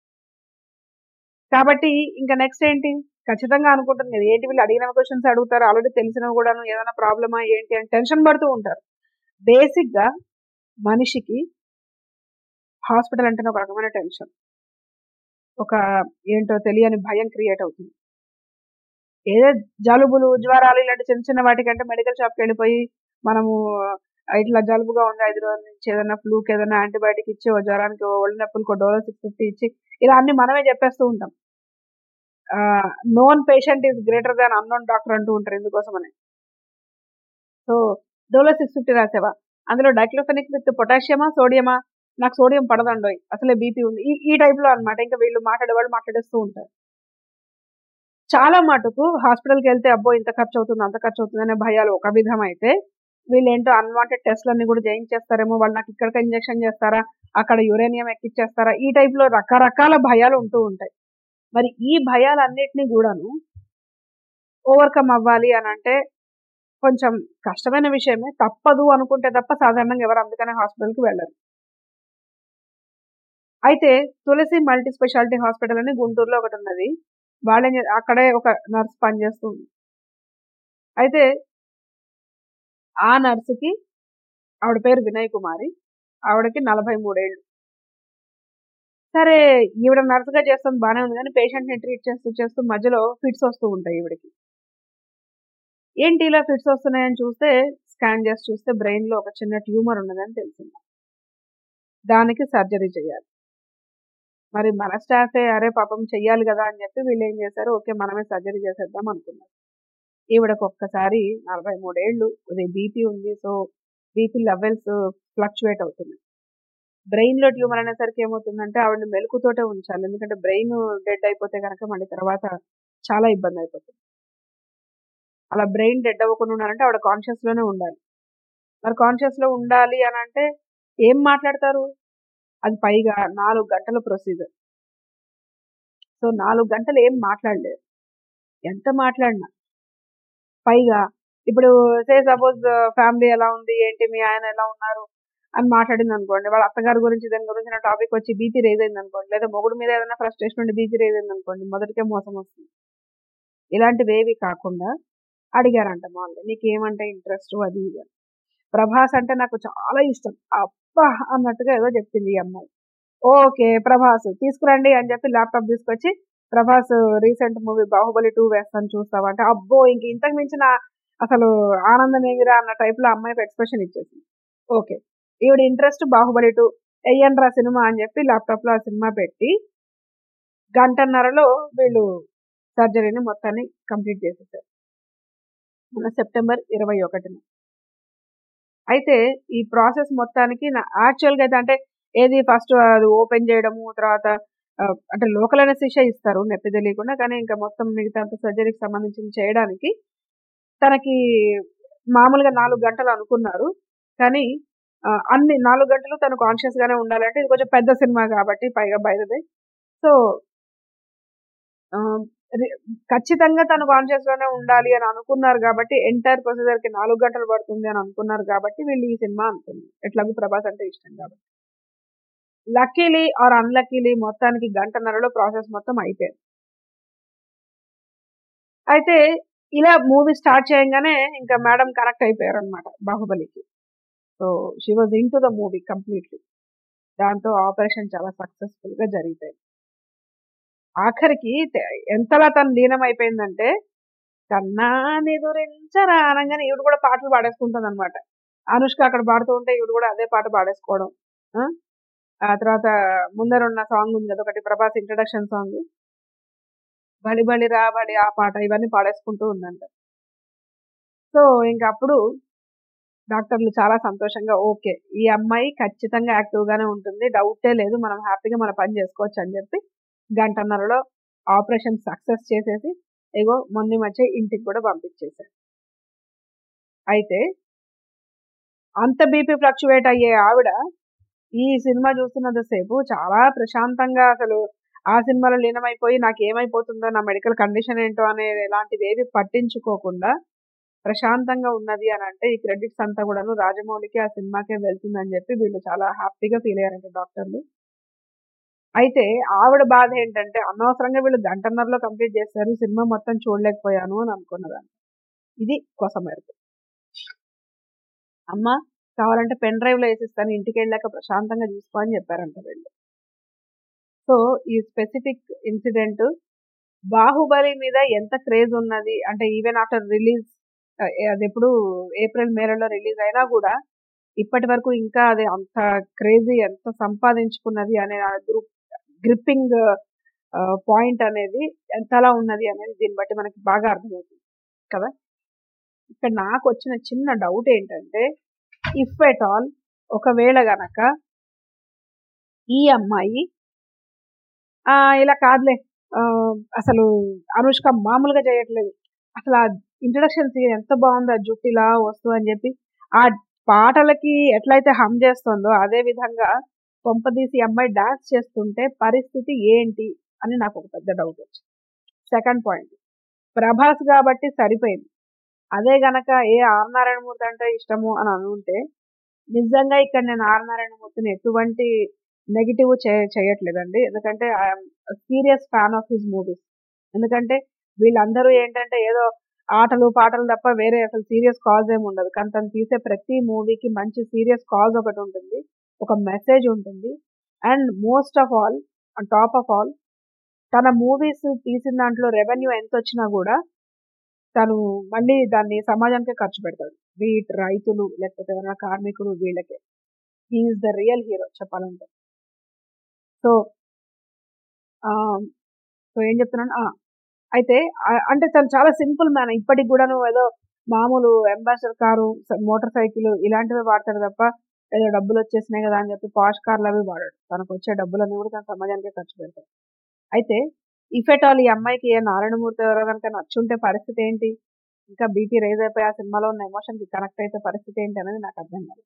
కాబట్టి ఇంకా నెక్స్ట్ ఏంటి ఖచ్చితంగా అనుకుంటుంది కదా ఏంటి వీళ్ళు అడిగిన క్వశ్చన్స్ అడుగుతారు ఆల్రెడీ తెలిసినవి కూడాను ఏదైనా ప్రాబ్లమా ఏంటి అని టెన్షన్ పడుతూ ఉంటారు బేసిక్గా మనిషికి హాస్పిటల్ అంటేనే ఒక రకమైన టెన్షన్ ఒక ఏంటో తెలియని భయం క్రియేట్ అవుతుంది ఏదో జలుబులు జ్వరాలు ఇలాంటి చిన్న చిన్న వాటికంటే మెడికల్ షాప్కి వెళ్ళిపోయి మనము ఇట్లా జలుబుగా ఉంది ఐదు రోజుల నుంచి ఏదైనా ఫ్లూకి ఏదైనా యాంటీబయాటిక్ ఇచ్చి ఓ జ్వరానికి ఒళ్ళు నొప్పులకు డోలో సిక్స్ ఫిఫ్టీ ఇచ్చి ఇలా అన్ని మనమే చెప్పేస్తూ ఉంటాం known patient is greater than unknown doctor అంటూ ఉంటారు ఎందుకోసమని సో డోలో సిక్స్ ఫిఫ్టీ రాసేవా అందులో డైక్లోఫెనిక్ విత్ పొటాషియమా సోడియమా నాకు సోడియం పడదండోయ్ అసలే బీపీ ఉంది ఈ ఈ టైప్లో అనమాట ఇంకా వీళ్ళు మాట్లాడేవాళ్ళు మాట్లాడేస్తూ ఉంటారు చాలా మటుకు హాస్పిటల్కి వెళ్తే అబ్బో ఇంత ఖర్చు అవుతుంది అంత ఖర్చు అవుతుంది అనే భయాలు ఒక విధం అయితే వీళ్ళు ఏంటో అన్వాంటెడ్ టెస్ట్లన్నీ కూడా చేయించేస్తారేమో వాళ్ళు నాకు ఇక్కడికి ఇంజెక్షన్ చేస్తారా అక్కడ యురేనియం ఎక్కిచ్చేస్తారా ఈ టైప్లో రకరకాల భయాలు ఉంటూ ఉంటాయి మరి ఈ భయాలన్నిటినీ కూడాను ఓవర్కమ్ అవ్వాలి అని అంటే కొంచెం కష్టమైన విషయమే తప్పదు అనుకుంటే తప్ప సాధారణంగా ఎవరు అందుకనే హాస్పిటల్కి వెళ్ళరు అయితే తులసి మల్టీ స్పెషాలిటీ హాస్పిటల్ అని గుంటూరులో ఒకటి ఉన్నది వాళ్ళే అక్కడే ఒక నర్స్ పనిచేస్తుంది అయితే ఆ నర్సుకి ఆవిడ పేరు వినయ్ కుమారి ఆవిడకి నలభై మూడేళ్ళు సరే ఈవిడ నర్సుగా చేస్తుంది బాగానే ఉంది కానీ పేషెంట్ని ట్రీట్ చేస్తూ చేస్తూ మధ్యలో ఫిట్స్ వస్తూ ఉంటాయి ఈవిడకి ఏంటి ఇలా ఫిట్స్ వస్తున్నాయని చూస్తే స్కాన్ చేసి చూస్తే బ్రెయిన్లో ఒక చిన్న ట్యూమర్ ఉన్నదని తెలిసింది దానికి సర్జరీ చేయాలి మరి మన స్టాఫే అరే పాపం చెయ్యాలి కదా అని చెప్పి వీళ్ళు ఏం చేశారు ఓకే మనమే సర్జరీ చేసేద్దాం అనుకున్నారు ఈవిడకు ఒక్కసారి నలభై మూడేళ్ళు అది బీపీ ఉంది సో బీపీ లెవెల్స్ ఫ్లక్చువేట్ అవుతున్నాయి బ్రెయిన్లో ట్యూమర్ అనేసరికి ఏమవుతుందంటే ఆవిడని మెలుకుతోటే ఉంచాలి ఎందుకంటే బ్రెయిన్ డెడ్ అయిపోతే కనుక మళ్ళీ తర్వాత చాలా ఇబ్బంది అయిపోతుంది అలా బ్రెయిన్ డెడ్ అవ్వకుండా ఉండాలంటే ఆవిడ కాన్షియస్లోనే ఉండాలి మరి కాన్షియస్లో ఉండాలి అని అంటే ఏం మాట్లాడతారు అది పైగా నాలుగు గంటల ప్రొసీజర్ సో నాలుగు గంటలు ఏం మాట్లాడలేదు ఎంత మాట్లాడినా పైగా ఇప్పుడు సే సపోజ్ ఫ్యామిలీ ఎలా ఉంది ఏంటి మీ ఆయన ఎలా ఉన్నారు అని మాట్లాడింది అనుకోండి వాళ్ళ అత్తగారి గురించి దాని గురించి నా టాపిక్ వచ్చి బీపీ రేజ్ అయింది అనుకోండి లేదా మొగుడు మీద ఏదైనా ఫ్రస్ట్రేషన్ ఉండి బీపీ రేజ్ అయింది అనుకోండి మొదటికే మోసం వస్తుంది ఇలాంటివి ఏవి కాకుండా అడిగారంట మామూలుగా నీకు ఏమంటే ఇంట్రెస్ట్ అది ఇది ప్రభాస్ అంటే నాకు చాలా ఇష్టం అబ్బా అన్నట్టుగా ఏదో చెప్పింది ఈ అమ్మాయి ఓకే ప్రభాస్ తీసుకురండి అని చెప్పి ల్యాప్టాప్ తీసుకొచ్చి Prabhas recent movie Baahubali two వేస్తాను చూస్తావా అంటే అబ్బో ఇంక ఇంతకు మించిన అసలు ఆనందం ఏమిరా అన్న టైప్లో అమ్మాయికి ఎక్స్ప్రెషన్ ఇచ్చేసింది ఓకే ఈవిడ ఇంట్రెస్ట్ బాహుబలి టూ ఎయ్యండ్రా సినిమా అని చెప్పి ల్యాప్టాప్లో ఆ సినిమా పెట్టి గంటన్నరలో వీళ్ళు సర్జరీని మొత్తాన్ని కంప్లీట్ చేసేసారు మన సెప్టెంబర్ ఇరవై ఒకటిన అయితే ఈ ప్రాసెస్ మొత్తానికి నా యాక్చువల్గా అయితే అంటే ఏది ఫస్ట్ అది ఓపెన్ చేయడము తర్వాత అంటే లోకల్ అనెసిషియా ఇస్తారు నొప్పి తెలియకుండా కానీ ఇంకా మొత్తం మిగతా సర్జరీకి సంబంధించి చేయడానికి తనకి మామూలుగా నాలుగు గంటలు అనుకున్నారు కానీ ఆ, అన్ని నాలుగు గంటలు తను కాన్షియస్ గానే ఉండాలంటే ఇది కొంచెం పెద్ద సినిమా కాబట్టి పైగా బయటది సో ఆ, రి- ఖచ్చితంగా తను కాన్షియస్ గానే ఉండాలి అని అనుకున్నారు కాబట్టి ఎంటైర్ ప్రొసీజర్ కి నాలుగు గంటలు పడుతుంది అని అనుకున్నారు కాబట్టి వీళ్ళు ఈ సినిమా అనుకున్నారు ఎట్లాగో ప్రభాస్ అంటే ఇష్టం కాబట్టి లక్కీలీ ఆర్ అన్లక్కీలీ మొత్తానికి గంటన్నరలో ప్రాసెస్ మొత్తం అయిపోయింది అయితే ఇలా మూవీ స్టార్ట్ చేయగానే ఇంకా మేడం కనెక్ట్ అయిపోయారు అనమాట బాహుబలికి so she was into the movie completely దాంతో ఆపరేషన్ చాలా సక్సెస్ఫుల్ గా జరిగిపోయింది ఆఖరికి తె- ఎంతలా తను లీనం అయిపోయిందంటే కన్నా నిదురించరా అనగానే ఈవిడ కూడా పాటలు పాడేసుకుంటుంది అనమాట అనుష్క అక్కడ పాడుతూ ఉంటే ఈవిడ కూడా అదే పాట పాడేసుకోవడం ఆ? ఆ తర్వాత ముందరున్న సాంగ్ ఉంది కదా ఒకటి ప్రభాస్ ఇంట్రడక్షన్ సాంగ్ బలి బలి రా బలి ఆ పాట ఇవన్నీ పాడేసుకుంటూ ఉందంట సో ఇంకా అప్పుడు డాక్టర్లు చాలా సంతోషంగా ఓకే ఈ అమ్మాయి ఖచ్చితంగా యాక్టివ్ గానే ఉంటుంది డౌటే లేదు మనం హ్యాపీగా మన పని చేసుకోవచ్చు అని చెప్పి గంటన్నరలో ఆపరేషన్ సక్సెస్ చేసేసి ఇగో మొన్న మధ్య ఇంటికి కూడా పంపించేశారు అయితే అంత బీపీ ఫ్లక్చువేట్ అయ్యే ఆవిడ ఈ సినిమా చూస్తున్నంతసేపు చాలా ప్రశాంతంగా అసలు ఆ సినిమాలో లీనమైపోయి నాకు ఏమైపోతుందో నా మెడికల్ కండిషన్ ఏంటో అనే ఇలాంటివి ఏవి పట్టించుకోకుండా ప్రశాంతంగా ఉన్నది అని అంటే ఈ క్రెడిట్స్ అంతా కూడాను రాజమౌళికి ఆ సినిమాకే వెళ్తుందని చెప్పి వీళ్ళు చాలా హ్యాపీగా ఫీల్ అయ్యారంట డాక్టర్లు అయితే ఆవిడ బాధ ఏంటంటే అనవసరంగా వీళ్ళు గంటన్నరలో కంప్లీట్ చేశారు సినిమా మొత్తం చూడలేకపోయాను అని అనుకున్నదాన్ని ఇది కొసమెరుపు అమ్మ కావాలంటే పెన్ డ్రైవ్ లో వేసిస్తాను ఇంటికి వెళ్ళాక ప్రశాంతంగా చూసుకో అని చెప్పారంట వీళ్ళు సో ఈ స్పెసిఫిక్ ఇన్సిడెంట్ బాహుబలి మీద ఎంత క్రేజ్ ఉన్నది అంటే ఈవెన్ ఆఫ్టర్ రిలీజ్ అది ఎప్పుడు ఏప్రిల్ మేలో రిలీజ్ అయినా కూడా ఇప్పటి వరకు ఇంకా అది అంత క్రేజీ ఎంత సంపాదించుకున్నది అనే గ్రూప్ గ్రిప్పింగ్ పాయింట్ అనేది ఎంతలా ఉన్నది అనేది దీన్ని బట్టి మనకి బాగా అర్థమవుతుంది కదా ఇక్కడ నాకు వచ్చిన చిన్న డౌట్ ఏంటంటే ఇఫ్ ఎట్ ఆల్ ఒకవేళ గనక ఈ అమ్మాయి ఆ, ఇలా కాదులే ఆ, అసలు అనుష్క మామూలుగా చేయట్లేదు అసలు ఆ ఇంట్రడక్షన్ సీన్ ఎంత బాగుంది ఆ జుట్టు ఇలా వస్తూ అని చెప్పి ఆ పాటలకి ఎట్లయితే హమ్ చేస్తుందో అదే విధంగా కొంపదీసి ఈ అమ్మాయి డాన్స్ చేస్తుంటే పరిస్థితి ఏంటి అని నాకు ఒక పెద్ద డౌట్ వచ్చింది సెకండ్ పాయింట్ ప్రభాస్ కాబట్టి సరిపోయింది అదే గనక ఏ ఆర్ నారాయణమూర్తి అంటే ఇష్టము అని అనుంటే నిజంగా ఇక్కడ నేను ఆర్ నారాయణమూర్తిని ఎటువంటి నెగిటివ్ చేయట్లేదండి ఎందుకంటే I'm serious fan of his movies ఎందుకంటే వీళ్ళందరూ ఏంటంటే ఏదో ఆటలు పాటలు తప్ప వేరే అసలు సీరియస్ కాజ్ ఏమి ఉండదు కానీ తను తీసే ప్రతి మూవీకి మంచి సీరియస్ కాజ్ ఒకటి ఉంటుంది ఒక మెసేజ్ ఉంటుంది and most of all top of all తన మూవీస్ తీసిన దాంట్లో రెవెన్యూ ఎంత వచ్చినా కూడా తను మళ్ళీ దాన్ని సమాజానికే ఖర్చు పెడతాడు వీట్ రైతులు లేకపోతే ఎవరైనా కార్మికులు వీళ్ళకే హీఈస్ ద రియల్ హీరో చెప్పాలంటే సో సో ఏం చెప్తున్నాను ఆ, అయితే ఆ- అంటే తను చాలా సింపుల్ మ్యాన్ ఇప్పటికి కూడా నువ్వు ఏదో మామూలు అంబాసిడర్ కారు మోటార్ సైకిల్ ఇలాంటివే వాడతాడు తప్ప ఏదో డబ్బులు వచ్చేసినాయి కదా అని చెప్పి పాష్ కార్లు అవి వాడాడు తనకు వచ్చే డబ్బులన్నీ కూడా తన సమాజానికే ఖర్చు పెడతాడు అయితే ఇఫ్ ఎట్ ఆల్ ఈ అమ్మాయికి ఏ నారాయణమూర్తి ఎవరో కనుక నచ్చుంటే పరిస్థితి ఏంటి ఇంకా బీపీ రైజ్ అయిపోయి ఆ సినిమాలో ఉన్న ఎమోషన్ కి కనెక్ట్ అయితే పరిస్థితి ఏంటి అనేది నాకు అర్థం కాదు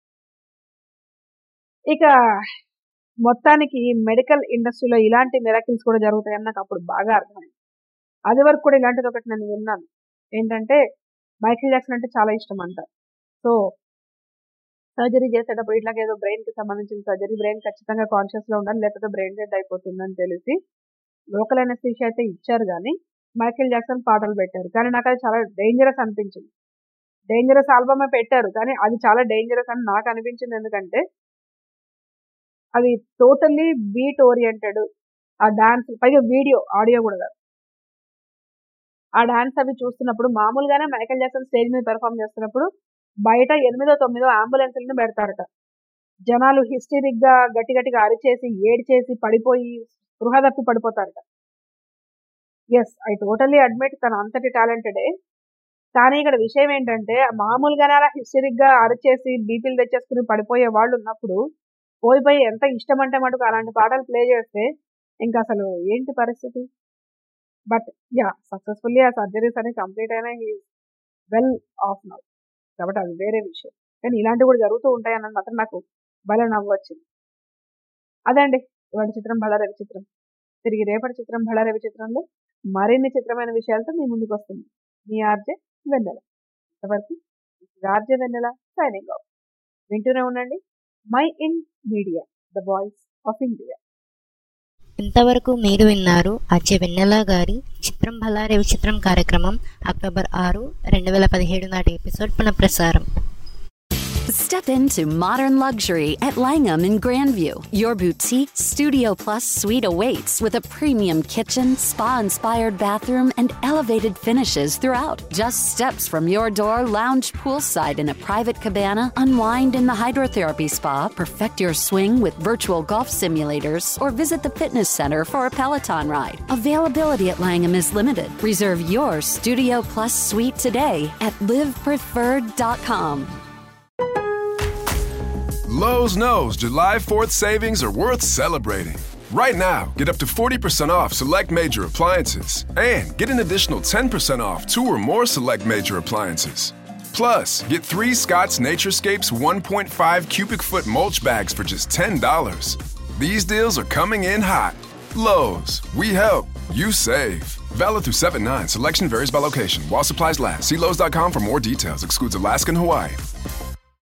ఇక మొత్తానికి మెడికల్ ఇండస్ట్రీలో ఇలాంటి మిరాకిల్స్ కూడా జరుగుతాయని నాకు అప్పుడు బాగా అర్థమైంది అది వరకు కూడా ఇలాంటిది ఒకటి నేను విన్నాను ఏంటంటే మైకిల్ జాక్సన్ అంటే చాలా ఇష్టం అంట సో సర్జరీ చేసేటప్పుడు ఇట్లాగే ఏదో బ్రెయిన్ కి సంబంధించిన సర్జరీ బ్రెయిన్ ఖచ్చితంగా కాన్షియస్ లో ఉండాలి లేకపోతే బ్రెయిన్ డెడ్ అయిపోతుందని తెలిసి లోకల్ అనెస్థీషియా అయితే ఇచ్చారు కానీ మైకేల్ జాక్సన్ పాటలు పెట్టారు కానీ నాకు అది చాలా డేంజరస్ అనిపించింది డేంజరస్ ఆల్బమే పెట్టారు కానీ అది చాలా డేంజరస్ అని నాకు అనిపించింది ఎందుకంటే అది టోటల్లీ బీట్ ఓరియంటెడ్ ఆ డాన్స్ పైగా వీడియో ఆడియో కూడా కాదు ఆ డాన్స్ అవి చూస్తున్నప్పుడు మామూలుగానే మైకేల్ జాక్సన్ స్టేజ్ మీద పెర్ఫామ్ చేస్తున్నప్పుడు బయట ఎనిమిదో తొమ్మిదో అంబులెన్స్లను పెడతారట జనాలు హిస్టరిక్ గా గట్టి గట్టిగా అరిచేసి ఏడ్చేసి పడిపోయి స్పృహ తప్పి పడిపోతారట ఎస్ ఐ టోటల్లీ అడ్మిట్ తన అంతటి టాలెంటెడే కానీ ఇక్కడ విషయం ఏంటంటే మామూలుగానే అలా హిస్టరిక్ గా అరిచేసి బీపీలు తెచ్చేసుకుని పడిపోయే వాళ్ళు ఉన్నప్పుడు పోయి పోయి ఎంత ఇష్టం అంటే మటుకు అలాంటి పాటలు ప్లే చేస్తే ఇంకా అసలు ఏంటి పరిస్థితి బట్ యా సక్సెస్ఫుల్లీ ఆ సర్జరీస్ అనేవి కంప్లీట్ అయినా హీ వెల్ ఆఫ్ నౌ కాబట్టి అది వేరే విషయం కానీ ఇలాంటివి కూడా జరుగుతూ ఉంటాయి అన్నది మాత్రం నాకు భలే నవ్వు వచ్చింది అదండి ఇవాటి చిత్రం బళారవి చిత్రం తిరిగి రేపటి చిత్రం బళారవి చిత్రంలో మరిన్ని చిత్రమైన విషయాలతో మీ ముందుకు వస్తుంది మీ ఆర్జే వెన్నెల ఇంతవరకు ఆర్జే వెన్నెల సైనింగ్ ఆఫ్ వింటూనే ఉండండి Mind Media the voice of India ఇంతవరకు మీరు విన్నారు అజయ్ వెన్నెల గారి చిత్రం భలారే విచిత్రం కార్యక్రమం అక్టోబర్ ఆరు రెండు వేల పదిహేడు నాటి ఎపిసోడ్ పునఃప్రసారం Step into modern luxury at Langham in Grandview. Your boutique Studio Plus suite awaits with a premium kitchen, spa inspired bathroom, and elevated finishes throughout. Just steps from your door, lounge poolside in a private cabana, unwind in the hydrotherapy spa, perfect your swing with virtual golf simulators, or visit the fitness center for a Peloton ride. Availability at Langham is limited. Reserve your Studio Plus suite today at livepreferred.com. Lowe's knows July 4th savings are worth celebrating. Right now, get up to 40% off select major appliances and get an additional 10% off two or more select major appliances. Plus, get three Scott's Naturescapes 1.5 cubic foot mulch bags for just $10. These deals are coming in hot. Lowe's, we help, you save. Valid through 7 9. Selection varies by location. While supplies last, see Lowe's.com for more details. Excludes Alaska and Hawaii.